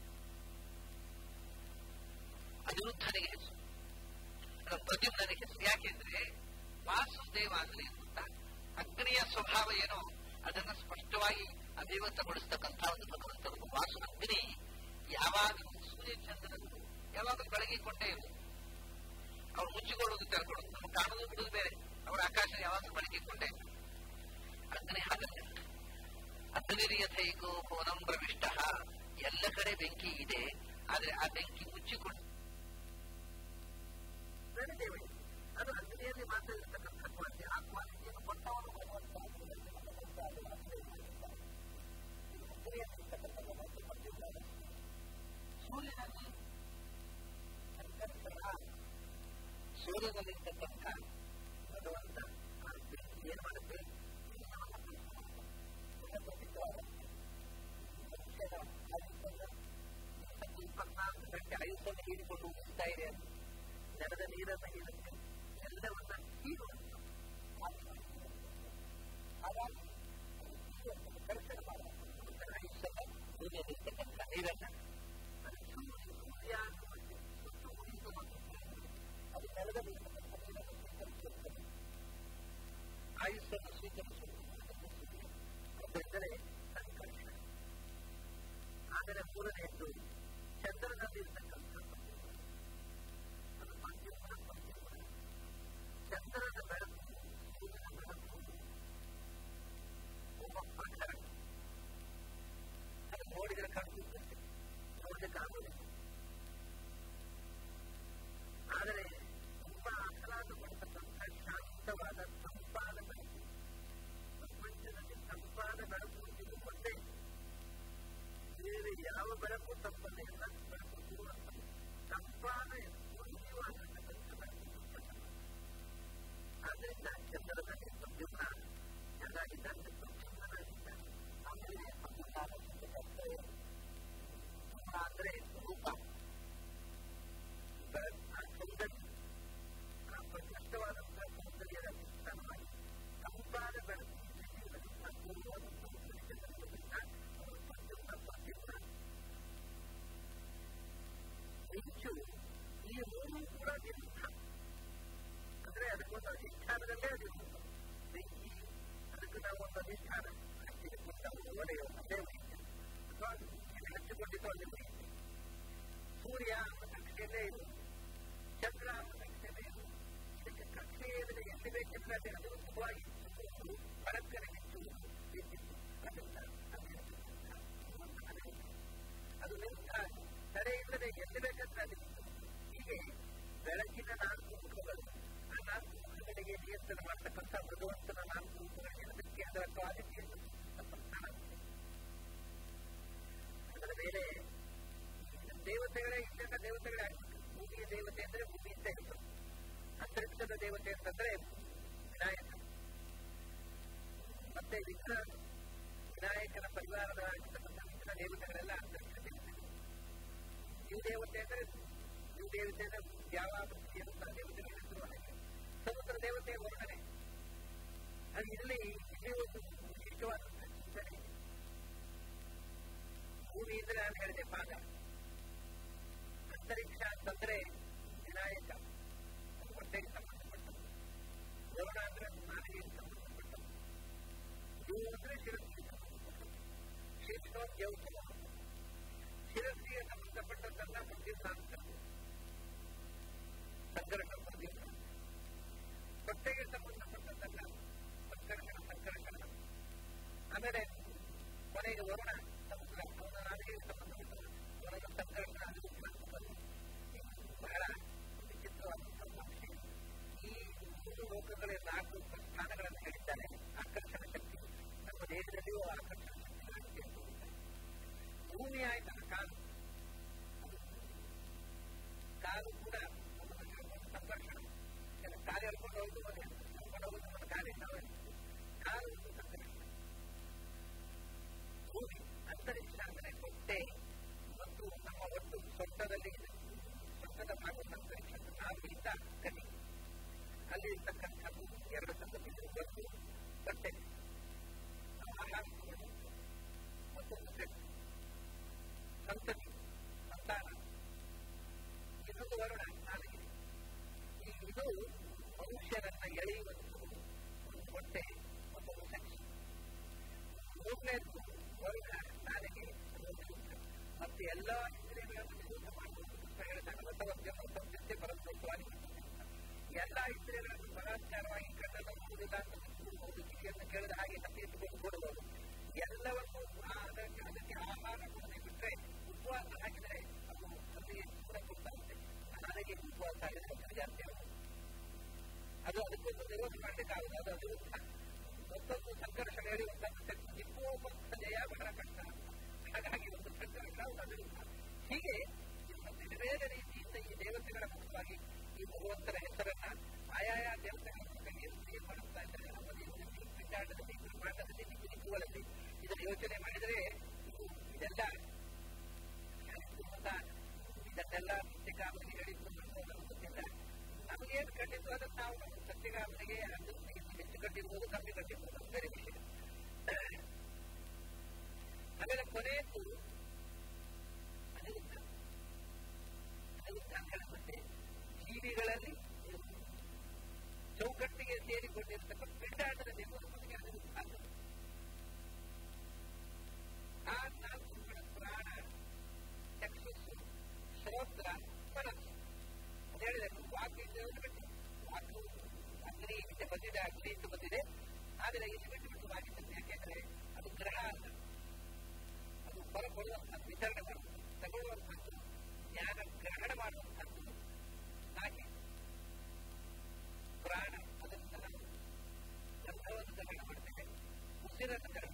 ಅನಿರುದ್ಧನಿಗೆ ಹೆಸರು ಪ್ರದ್ಯುಮ್ನಿಗೆ ಹೆಸರು ಯಾಕೆಂದ್ರೆ ವಾಸುದೇವ ಅಂದ್ರೆ ಅಂತ ಅಗ್ನಿಯ ಸ್ವಭಾವ ಏನೋ ಅದನ್ನ ಸ್ಪಷ್ಟವಾಗಿ ಅಭಿವ್ಯಕ್ತಗೊಳಿಸ್ತಕ್ಕಂಥ ಒಂದು ಭಗವಂತರು ವಾಸು ಅಗ್ನಿ ಯಾವಾಗ ಸೂರ್ಯ ಚಂದ್ರರು ಯಾವಾಗಲೂ ಬೆಳಗಿಕೊಂಡೇ ಇರು ಅವ್ರು ಮುಚ್ಚಿಕೊಳ್ಳೋದು ತೆರೆಕೊಳ್ಳೋದು ನಮ್ಗೆ ಕಾಣೋದು ಬಿಡುದು ಬೇರೆ ಅವರ ಆಕಾಶ ಯಾವಾಗಲೂ ಬೆಳಗಿಕೊಂಡೇ ಅಗ್ನಿ ಹಾಗಲ್ಲ ಅಗ್ನಿರಿಯಥೈಕೋ ಭುವನಂ ಪ್ರವಿಷ್ಟ ಎಲ್ಲ ಕಡೆ ಬೆಂಕಿ ಇದೆ ಆದ್ರೆ ಆ ಬೆಂಕಿ ಮುಚ್ಚಿಕೊಂಡು ಅದು ಅಗ್ನಿಯಲ್ಲಿ ಮಾತ್ರ ಇರತಕ್ಕಂಥ ಕ್ವಾಲಿಟಿ ಆ ಕ್ವಾಲಿಟಿಯನ್ನು ಕೊಟ್ಟವನು ಸೂರ್ಯನಲ್ಲಿ ಸೂರ್ಯನಲ್ಲಿರ್ತಕ್ಕಂಥ ಭಗವಂತ ಏನ್ ಮಾಡುತ್ತೆ ಇಪ್ಪತ್ನಾಲ್ಕು ಗಂಟೆ ಆಯುಷನ್ನು ಹೀರಿಕೊಂಡು ಹೋಗ್ತಾ ಇದೆ ನೆಲದ ನೀರನ್ನು ಹೀರುತ್ತೆ ಎಲ್ಲವನ್ನ ಹೀರುವಂತ ಹಾಗಾಗಿ ದರ್ಶನ ಮಾಡುವಂತ ಆಯುಷ್ಯದ ಭೂಮಿಯಲ್ಲಿರ್ತಕ್ಕಂಥ ನೀರನ್ನ ಅದು ನೆಲದ ನೀರನ್ನು ಸ್ವೀಕರಿಸುತ್ತದೆ ಆಯುಷ್ಯವನ್ನು ಸ್ವೀಕರಿಸುತ್ತದೆ ಅದೆಂದರೆ ಸಂಕರ್ಷಣ ಆದರೆ ಮೂರನೆಯದ್ದು ಚಂದ್ರನಲ್ಲಿರ್ತಕ್ಕಂಥ ಅದು ಪಂಚಮನ ಪಂಚಮನ ಅಧಿಷ್ಠಾನ ಹಚ್ಚಿದ ಕೊಟ್ಟ ಒಡೆಯು ಅದೇ ವೈದ್ಯ ಅಥವಾ ಇದು ಹಚ್ಚಿಕೊಂಡಿದ್ದು ಅದೇ ವೈದ್ಯ ಸೂರ್ಯ ಅನ್ನೋ ಕಕ್ಷೆಯಲ್ಲೇ ಇದು ಚಂದ್ರ ಅನ್ನೋ ಕಕ್ಷೆಯಲ್ಲೇ ಇದು ಇದಕ್ಕೆ ಕಕ್ಷೆಯಲ್ಲಿ ಎಲ್ಲಿ ಬೇಕೆಂದ್ರೆ ಅದೇ ಅನುರೂಪವಾಗಿ ಪರಕ್ಕನೆ ಹೆಚ್ಚುವುದು ವಿದ್ಯುತ್ ಅದರಿಂದ ಅದು ನಿಂತ ತಡೆ ಇಲ್ಲದೆ ಎಲ್ಲಿ ಬೇಕಂದ್ರೆ ಅದು ಹೀಗೆ ಬೆಳಕಿನ ನಾಲ್ಕು ಮುಖಗಳು ಆ ನಾಲ್ಕು ಮುಖಗಳಿಗೆ ನಿಯಂತ್ರಣ ಮಾಡತಕ್ಕಂಥ ಭಗವಂತನ ನಾಲ್ಕು ಮುಖಗಳಿಗೆ ಅದಕ್ಕೆ ಅದರ ಕ್ವಾಲಿಟಿಯನ್ನು ಅದರ ಮೇಲೆ ದೇವತೆಗಳೇ ಇಲ್ಲೆಲ್ಲ ದೇವತೆಗಳೇ ಆಗ್ಬೇಕು ಭೂಮಿಯ ದೇವತೆ ಅಂದ್ರೆ ಭೂಮಿ ಅಂತ ಹೆಸರು ಅಂತರಿಕ್ಷದ ದೇವತೆ ಅಂತಂದ್ರೆ ವಿನಾಯಕ ಮತ್ತೆ ವಿಘ್ನ ವಿನಾಯಕನ ಪರಿವಾರದ ವಿಘ್ನ ದೇವತೆಗಳೆಲ್ಲ ಅಂತರಿಕ್ಷ ದೇವತೆಗಳು ಈ ದೇವತೆ ಅಂದ್ರೆ ಈ ದೇವತೆ ಅಂದ್ರೆ ಯಾವ ಇರುವಂತಹ ದೇವತೆಗಳ ಹೆಸರು ಹಾಗೆ ಸಮುದ್ರ ದೇವತೆಯ ವರ್ಣನೆ ಅದು ಇಲ್ಲಿ ಇಲ್ಲಿ ಒಂದು ವಿಶಿಷ್ಟವಾದಂತಹ ಚಿಂತನೆ ಇದೆ ಭೂಮಿ ಅಂದ್ರೆ ನಾನು ಹೇಳಿದೆ ಪಾದ ಅಂತರಿಕ್ಷ ಅಂತಂದ್ರೆ ವಿನಾಯಕ ಅದು ಹೊಟ್ಟೆಗೆ ಸಂಬಂಧಪಟ್ಟದ್ದು ವರುಣ ಅಂದ್ರೆ ನಾಲಿಗೆಗೆ ಸಂಬಂಧಪಟ್ಟದ್ದು ಇವು ಅಂದ್ರೆ ಶಿರಸ್ಸಿಗೆ ಸಂಬಂಧಪಟ್ಟದ್ದು ಶಿರಸ್ಸೋ ಯೌತಮ ಶಿರಸ್ಸಿಗೆ ಸಂಬಂಧಪಟ್ಟದ್ದನ್ನ ಪ್ರತಿಯೊಂದು ಆಗ್ತದೆ ಸಂಕರ್ಷಣ ಪ್ರತಿಯೊಂದು ಹೊಟ್ಟೆಗೆ ಸಂಬಂಧಪಟ್ಟದ್ದನ್ನ ಸಂಕರ್ಷಣ ಸಂಕರ್ಷಣ ಆಮೇಲೆ ಕೊನೆಗೆ ವರುಣ ಸಮುದ್ರ ಅವನ ನಾಲಿಗೆಗೆ ಸಂಬಂಧಪಟ್ಟದ್ದು ವರುಣ ಸಂಕರ್ಷಣ ಬಹಳ ವಿಚಿತ್ರವಾದಂತಹ ಭಾಷೆ ಈ ಮೂರು ಲೋಕಗಳ ನಾಲ್ಕು ಸ್ಥಾನಗಳನ್ನು ಹೇಳಿದ್ದಾರೆ ಆಕರ್ಷಣ ಶಕ್ತಿ ನಮ್ಮ ದೇಹದಲ್ಲಿಯೂ ಆಕರ್ಷಣ ಶಕ್ತಿ ಭೂಮಿ ಆಯ್ತಲ್ಲ ಕಾಲು ಕಾಲು ಕೂಡ ಸಂಕರ್ಷಣ ಕೆಲ ಕಾಲು ಎಳ್ಕೊಂಡು ಹೋಗುದು ಮನೆ ಎಳ್ಕೊಂಡು ಹೋಗುದು ನಮ್ಮ ಕಾಲಿನ ಕಾಲು ಒಂದು ಸಂಕರ್ಷಣ ಭೂಮಿ ಅಂತರಿಕ್ಷ ಅಂದರೆ ಹೊಟ್ಟೆ ಮತ್ತು ನಮ್ಮ ಒಟ್ಟು ಸೊಂಟದಲ್ಲಿ ಸೊಂಟದ ಭಾಗದ ಅಂತರಿಕ್ಷ ನಾವಿಂದ ಗಡಿ ಅಲ್ಲಿ ಇರ್ತಕ್ಕಂಥದ್ದು ಎರಡು ಸಂಗತಿಗಳು ಒಂದು ಹೊಟ್ಟೆ ಆಹಾರ ಮತ್ತೊಂದು ಸೆಟ್ ಸಂತತಿ ಸಂತಾನ ಇನ್ನೊಂದು ವರುಣ ನಾಲಿಗೆ ಈ ಇದು ಮನುಷ್ಯರನ್ನ ಎಳೆಯುವಂತಹ ಒಂದು ಹೊಟ್ಟೆ ಮತ್ತೊಂದು ಸೆಕ್ಸ್ ಮೂರನೇದು ವರುಣ ನಾಲಿಗೆ ಮತ್ತು ಎಲ್ಲಾ ಇಂದ್ರಿಯಗಳನ್ನು ನಿರೂಪ ಮಾಡುವುದು ಹೇಳಿದ ಪರಸ್ಪರವಾಗಿ ಎಲ್ಲ ಇಂದ್ರಿಯಗಳನ್ನು ಬಲಾತ್ಕಾರವಾಗಿ ಕಣ್ಣನ್ನು ನೋಡುವುದಿಲ್ಲ ಅಂತ ಮುಚ್ಚಿಕೊಳ್ಳಬಹುದು ಕಿವಿಯನ್ನು ಕೇಳಿದ ಹಾಗೆ ತಪ್ಪಿಸಿಕೊಂಡು ಕೊಡಬಹುದು ಎಲ್ಲವನ್ನೂ ಅದಕ್ಕೆ ಅದಕ್ಕೆ ಆಹಾರ ಕೊಡದೆ ಬಿಟ್ಟರೆ ಉಪವಾಸ ಹಾಕಿದರೆ ಅದು ಅಲ್ಲಿಗೆ ಕೂಡ ಕೊಡ್ತಾರಂತೆ ನಾಳೆಗೆ ಉಪವಾಸ ಆಗಿದ್ರೆ ಜಾಸ್ತಿ ಆಗುತ್ತೆ ಅದು ಅದಕ್ಕೊಂದು ನಿರೋಧ ಮಾಡಲಿಕ್ಕಾಗುತ್ತೆ ಅದು ಅವಿರುದ್ಧ ಮತ್ತೊಂದು ಸಂಘರ್ಷ ಹೇಳುವಂತಹ ಜಿಪ್ಪೋಪಕ್ಷಜಯ ಬಹಳ ಕಷ್ಟ ಹಾಗಾಗಿ ಒಂದು ಸಂಘರ್ಷ ಒಂದು ಅವಿರುದ್ಧ ಹೀಗೆ ಬೇರೆ ಬೇರೆ ರೀತಿಯಿಂದ ಈ ದೇವತೆಗಳ ಮುಖವಾಗಿ ಈ ಭಗವಂತನ ಹೆಸರನ್ನ ಆಯಾಯ ದೇವತೆಗಳ ಮೂಲಕ ಏನು ಏನ್ ಮಾಡುತ್ತಾ ಇದ್ದಾರೆ ನಮ್ಮ ದೇಶದಲ್ಲಿ ಪಿಂಡಾಟದಲ್ಲಿ ಬ್ರಹ್ಮಾಂಡದಲ್ಲಿ ದಿಕ್ಕು ದಿಕ್ಕುಗಳಲ್ಲಿ ಇದನ್ನು ಯೋಚನೆ ಮಾಡಿದರೆ ಇದೆಲ್ಲ ಇದನ್ನೆಲ್ಲ ಸತ್ಯಕಾಮನಿಗೆ ಹೇಳಿದ್ದು ನಮಗೆ ಗೊತ್ತಿಲ್ಲ ನಮಗೇನು ಕಂಡಿದ್ದು ಅದನ್ನು ನಾವು ನಮ್ಮ ಸತ್ಯಕಾಮನಿಗೆ ಅದು ಹೆಚ್ಚು ಕಂಡಿರ್ಬೋದು ಕಮ್ಮಿ ಕಂಡಿರ್ಬೋದು ಅದು ಬೇರೆ ವಿಷಯ ಆಮೇಲೆ ಕೊನೆಯದು ಅನಿರುದ್ಧ ಅನಿರುದ್ಧ ಅಂತ ಹೇಳಿದ್ರೆ ಜೀವಿಗಳಲ್ಲಿ ಚೌಕಟ್ಟಿಗೆ ಸೇರಿಕೊಂಡಿರ್ತಕ್ಕ ಪಿಂಡಾಟದ ದೇವರಿಗೆ ಅನಿರುದ್ಧ ಆಗ್ತದೆ ಆ ನಾಲ್ಕು ಪ್ರಾಣ ಚಕ್ಷುಸ್ಸು ಶ್ರೋತ್ರ ಮನಸ್ಸು ಅಂತ ಹೇಳಿದ್ರೆ ವಾಕ್ ಇಲ್ಲದೆ ಬಿಟ್ಟು ವಾಕ್ ಅಗ್ನಿ ಹಿಂದೆ ಬಂದಿದೆ ಅಗ್ನಿ ಅಂತ ಬಂದಿದೆ ಆದರೆ ಇಲ್ಲಿ ಬಿಟ್ಟು ಬಿಟ್ಟು ಆಗಿರ್ತದೆ ಯಾಕೆಂದ್ರೆ ಅದು ಗ್ರಹ ಅಲ್ಲ ಅದು ಹೊರಕೊಡುವಂಥದ್ದು ವಿತರಣೆ ಮಾಡುವಂಥದ್ದು ತಗೊಳ್ಳುವಂಥದ್ದು ಜ್ಞಾನ ಗ್ರಹಣ ಮಾಡುವಂಥದ್ದು ಹಾಗೆ ಪ್ರಾಣ ಅದರಿಂದ ನಾವು ಗಂಧವನ್ನು ಗ್ರಹಣ ಮಾಡ್ತೇವೆ ಉಸಿರನ್ನು ಗ್ರಹಣ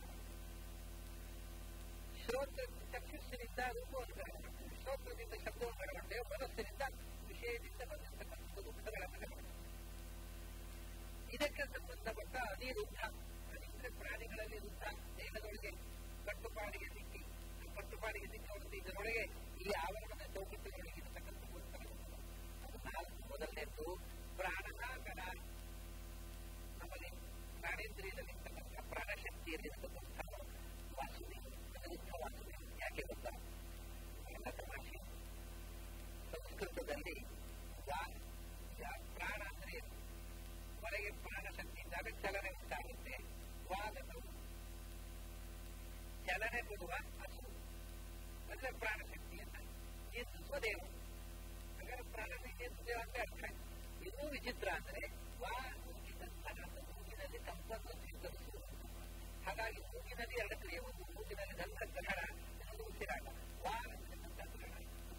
ಶ್ರೋತ್ರ ಚಕ್ಷುಸ್ಸಿನಿಂದ ರೂಪವನ್ನು ಗ್ರಹಣ ಮಾಡ್ತೇವೆ ಶ್ರೋತ್ರದಿಂದ ಶಬ್ದವನ್ನು ಗ್ರಹಣ ಮಾಡ್ತೇವೆ ಮನಸ್ಸಿನಿಂದ ವಿಷಯದಿಂದ ಬಂದಿರತಕ್ಕಂಥ ದುಃಖಗಳನ್ನು ಗ್ರಹಣ ಮಾಡ್ತೇವೆ ಇದಕ್ಕೆ ಸಂಬಂಧಪಟ್ಟ ಅನಿರುದ್ಧ ಅನಿದ್ರೆ ಪ್ರಾಣಿಗಳಲ್ಲಿ ರುದ್ಧ ದೇಹದೊಳಗೆ ಕಟ್ಟುಪಾಡಿಗೆ ಸಿಕ್ಕಿ ಕಟ್ಟುಪಾಡಿಗೆ ಸಿಕ್ಕುವಂತೆ ಇದರೊಳಗೆ ಈ ಆವರಣದ ಚೌಕಟ್ಟಿನೊಳಗೆ ಇರತಕ್ಕಂಥ ಅದು ನಾಲ್ಕು ಮೊದಲನೇದ್ದು ಪ್ರಾಣನಾಗರ ನಮಗೆ ಪ್ರಾಣೇಂದ್ರಿಯದಲ್ಲಿರ್ತಕ್ಕಂಥ ಪ್ರಾಣಶಕ್ತಿಯಲ್ಲಿರ್ತಕ್ಕಂಥ ವಾಸುದೆ ಅನಿರುದ್ಧ ವಾಸುದೆ ಯಾಕೆ ಗೊತ್ತಾ ಕನ್ನಡ ಭಾಷೆ ಸಂಸ್ಕೃತದಲ್ಲಿ ಪ್ರಾಣ ಅಂದ್ರೆ ಹೊರಗೆ ಪ್ರಾಣಶಕ್ತಿ ಇದ್ದಾಗ ಚಲನೆ ಉಂಟಾಗುತ್ತೆ ವಾದಗಳು ಚಲನೆ ಕೊಡುವ ಹಸು ಅಂದ್ರೆ ಪ್ರಾಣಶಕ್ತಿಯನ್ನ ನಿಯಂತ್ರಿಸುವ ದೇವ ಹಾಗಾದ್ರೆ ಪ್ರಾಣಶಕ್ತಿ ನಿಯಂತ್ರಿಸುವ ಅಂತ ಅರ್ಥ ಇನ್ನೂ ವಿಚಿತ್ರ ಅಂದ್ರೆ ವಾ ಮೂಗಿನಂತಹ ಮೂಗಿನಲ್ಲಿ ತಂಪನ್ನು ಸ್ವೀಕರಿಸುವುದು ಹಾಗಾಗಿ ಮೂಗಿನಲ್ಲಿ ಎರಡು ಕ್ರಿಯೆ ಒಂದು ಮೂಗಿನಲ್ಲಿ ದಂತ ಗ್ರಹಣ ಇನ್ನೊಂದು ಉಸಿರಾಟ ವಾ ಅಂದ್ರೆ ದಂತ ಗ್ರಹಣ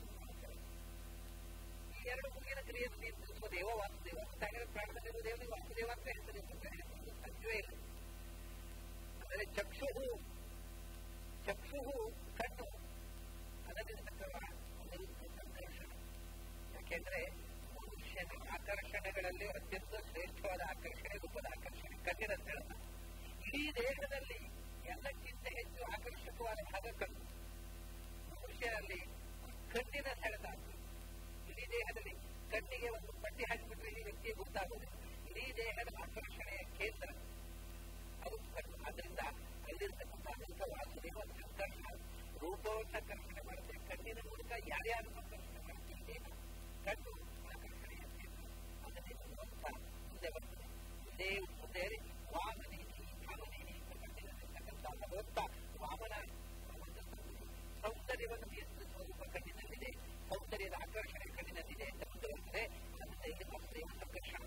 ಈ ಎರಡು ಮೂಗಿನ ಕ್ರಿಯೆಯನ್ನು ನಿಯಂತ್ರಿಸುವ ದೇವ ವಾಸುದೇವ ಅಂತ ಹಾಗಾದ್ರೆ ಪ್ರಾಣದಲ್ಲಿರುವ ದೇವರಿಗೆ ವಾಸುದೇವ ಅಂತ ಹೇಳ್ತಾರೆ ಸಾಧ್ಯವೇ ಇಲ್ಲ ಅಂದರೆ ಚಕ್ಷು ಚಕ್ಷು ಕಣ್ಣು ಅದರಲ್ಲಿರ್ತಕ್ಕವ ಅನಿರುದ್ಧ ಸಂಕರ್ಷಣ ಯಾಕೆಂದ್ರೆ ಮನುಷ್ಯನ ಆಕರ್ಷಣೆಗಳಲ್ಲಿ ಅತ್ಯಂತ ಶ್ರೇಷ್ಠವಾದ ಆಕರ್ಷಣೆ ರೂಪದ ಆಕರ್ಷಣೆ ಕಣ್ಣಿನ ಸೆಳೆತ ಇಡೀ ದೇಹದಲ್ಲಿ ಎಲ್ಲಕ್ಕಿಂತ ಹೆಚ್ಚು ಆಕರ್ಷಕವಾದ ಭಾಗ ಕಣ್ಣು ಮನುಷ್ಯನಲ್ಲಿ ಕಣ್ಣಿನ ಸೆಳೆತ ಇಡೀ ದೇಹದಲ್ಲಿ ಕಣ್ಣಿಗೆ ಒಂದು ಪಟ್ಟಿ ಹಾಕಿಬಿಟ್ರೆ ಈ ವ್ಯಕ್ತಿಗೆ ಗೊತ್ತಾಗುವುದಿಲ್ಲ ಇಡೀ ದೇಹದ ಆಕರ್ಷಣೆಯ ಕೇಂದ್ರ ಅದು ಕಣ್ಣು ಆದ್ರಿಂದ ಅಲ್ಲಿರ್ತಕ್ಕಂಥ ಅನೇಕ ವಾಸುದೇವ ಸಂಕರ್ಷಣ ರೂಪವನ್ನು ಆಕರ್ಷಣೆ ಮಾಡುತ್ತೆ ಕಣ್ಣಿನ ಮೂಲಕ ಯಾರ್ಯಾರು ಆಕರ್ಷಣೆ ಮಾಡ್ತೀವಿ ಕಣ್ಣು ಆಕರ್ಷಣೆಯ ಕೇಂದ್ರ ಅದನ್ನೇ ಭಗವಂತ ಮುಂದೆ ಬರ್ತದೆ ಮುಂದೆ ಮುಂದೆ ವಾಮನೇನಿ ಭಾಮನೇನಿ ಅಂತ ಕಣ್ಣಿನಲ್ಲಿರ್ತಕ್ಕಂಥ ಭಗವಂತ ವಾಮನ ಸೌಂದರ್ಯವನ್ನು ನಿಯಂತ್ರಿಸುವ ರೂಪ ಕಣ್ಣಿನಲ್ಲಿದೆ ಸೌಂದರ್ಯದ ಆಕರ್ಷಣೆ ಕಣ್ಣಿನಲ್ಲಿದೆ ಅಂತ ಮುಂದೆ ಬರ್ತದೆ ಅದರಿಂದ ಇಲ್ಲಿ ವಾಸುದೇವ ಸಂಕರ್ಷಣ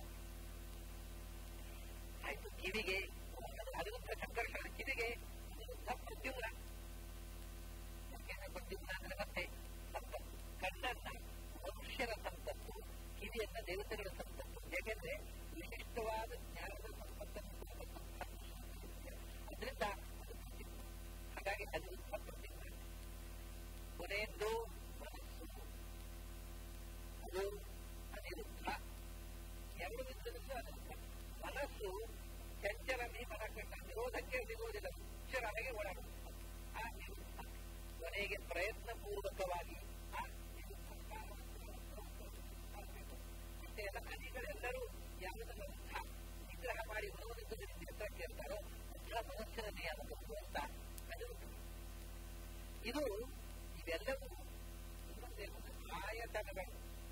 ಆಯ್ತು ಕಿವಿಗೆ ಅನಿರುದ್ಧ ಸಂಕರ್ಷಣ ಕಿವಿಗೆ ಅನಿರುದ್ಧ ಪ್ರದ್ಯುಮ್ನ ಯಾಕೆಂದ್ರೆ ಪ್ರದ್ಯುಮ್ನ ಅಂದ್ರೆ ಮತ್ತೆ ಸಂಪತ್ತು ಕಣ್ಣನ್ನ ಮನುಷ್ಯರ ಸಂಪತ್ತು ಕಿವಿಯನ್ನ ದೇವತೆಗಳ ಸಂಪತ್ತು ಯಾಕೆಂದ್ರೆ ವಿಶಿಷ್ಟವಾದ ಜ್ಞಾನದ ಸಂಪತ್ತನ್ನು ಕೊಡತಕ್ಕಂಥ ಅದರಿಂದ ಅದು ಪ್ರದ್ಯುಮ್ನ ಹಾಗಾಗಿ ಅನಿರುದ್ಧ ಪ್ರದ್ಯುಮ್ನ ಕೊನೆಯದ್ದು ಮನಸ್ಸು ಅದು ಅನಿರುದ್ಧ ಎರಡು ವಿಧದಲ್ಲೂ ಅನಿರುದ್ಧ ಮನಸ್ಸು ಚಂಚಲ ಮೀಮನ ಕಂಡ ನಿರೋಧಕ್ಕೆ ಸಿಗುವುದಿಲ್ಲ ಹುಚ್ಚರಾಗೆ ಓಡಾಡುವುದು ಆ ನಿರುದ್ಧ ಕೊನೆಗೆ ಪ್ರಯತ್ನ ಪೂರ್ವಕವಾಗಿ ಆ ನಿರುದ್ಧ ಅಷ್ಟೇ ಅಲ್ಲ ಅನಿಗಳೆಲ್ಲರೂ ಯಾವುದನ್ನ ಉದ್ಧ ನಿಗ್ರಹ ಮಾಡಿ ಮನೋನಿದ್ದರಿಂದ ಎತ್ತರ ಕೇಳ್ತಾರೋ ಉದ್ಧ ಮನಸ್ಸಿನ ನಿಯಮ ಅಂತ ಅನಿರುದ್ಧ ಇದು ಇವೆಲ್ಲವೂ ಇನ್ನೊಂದೇ ಆಯತನಗಳು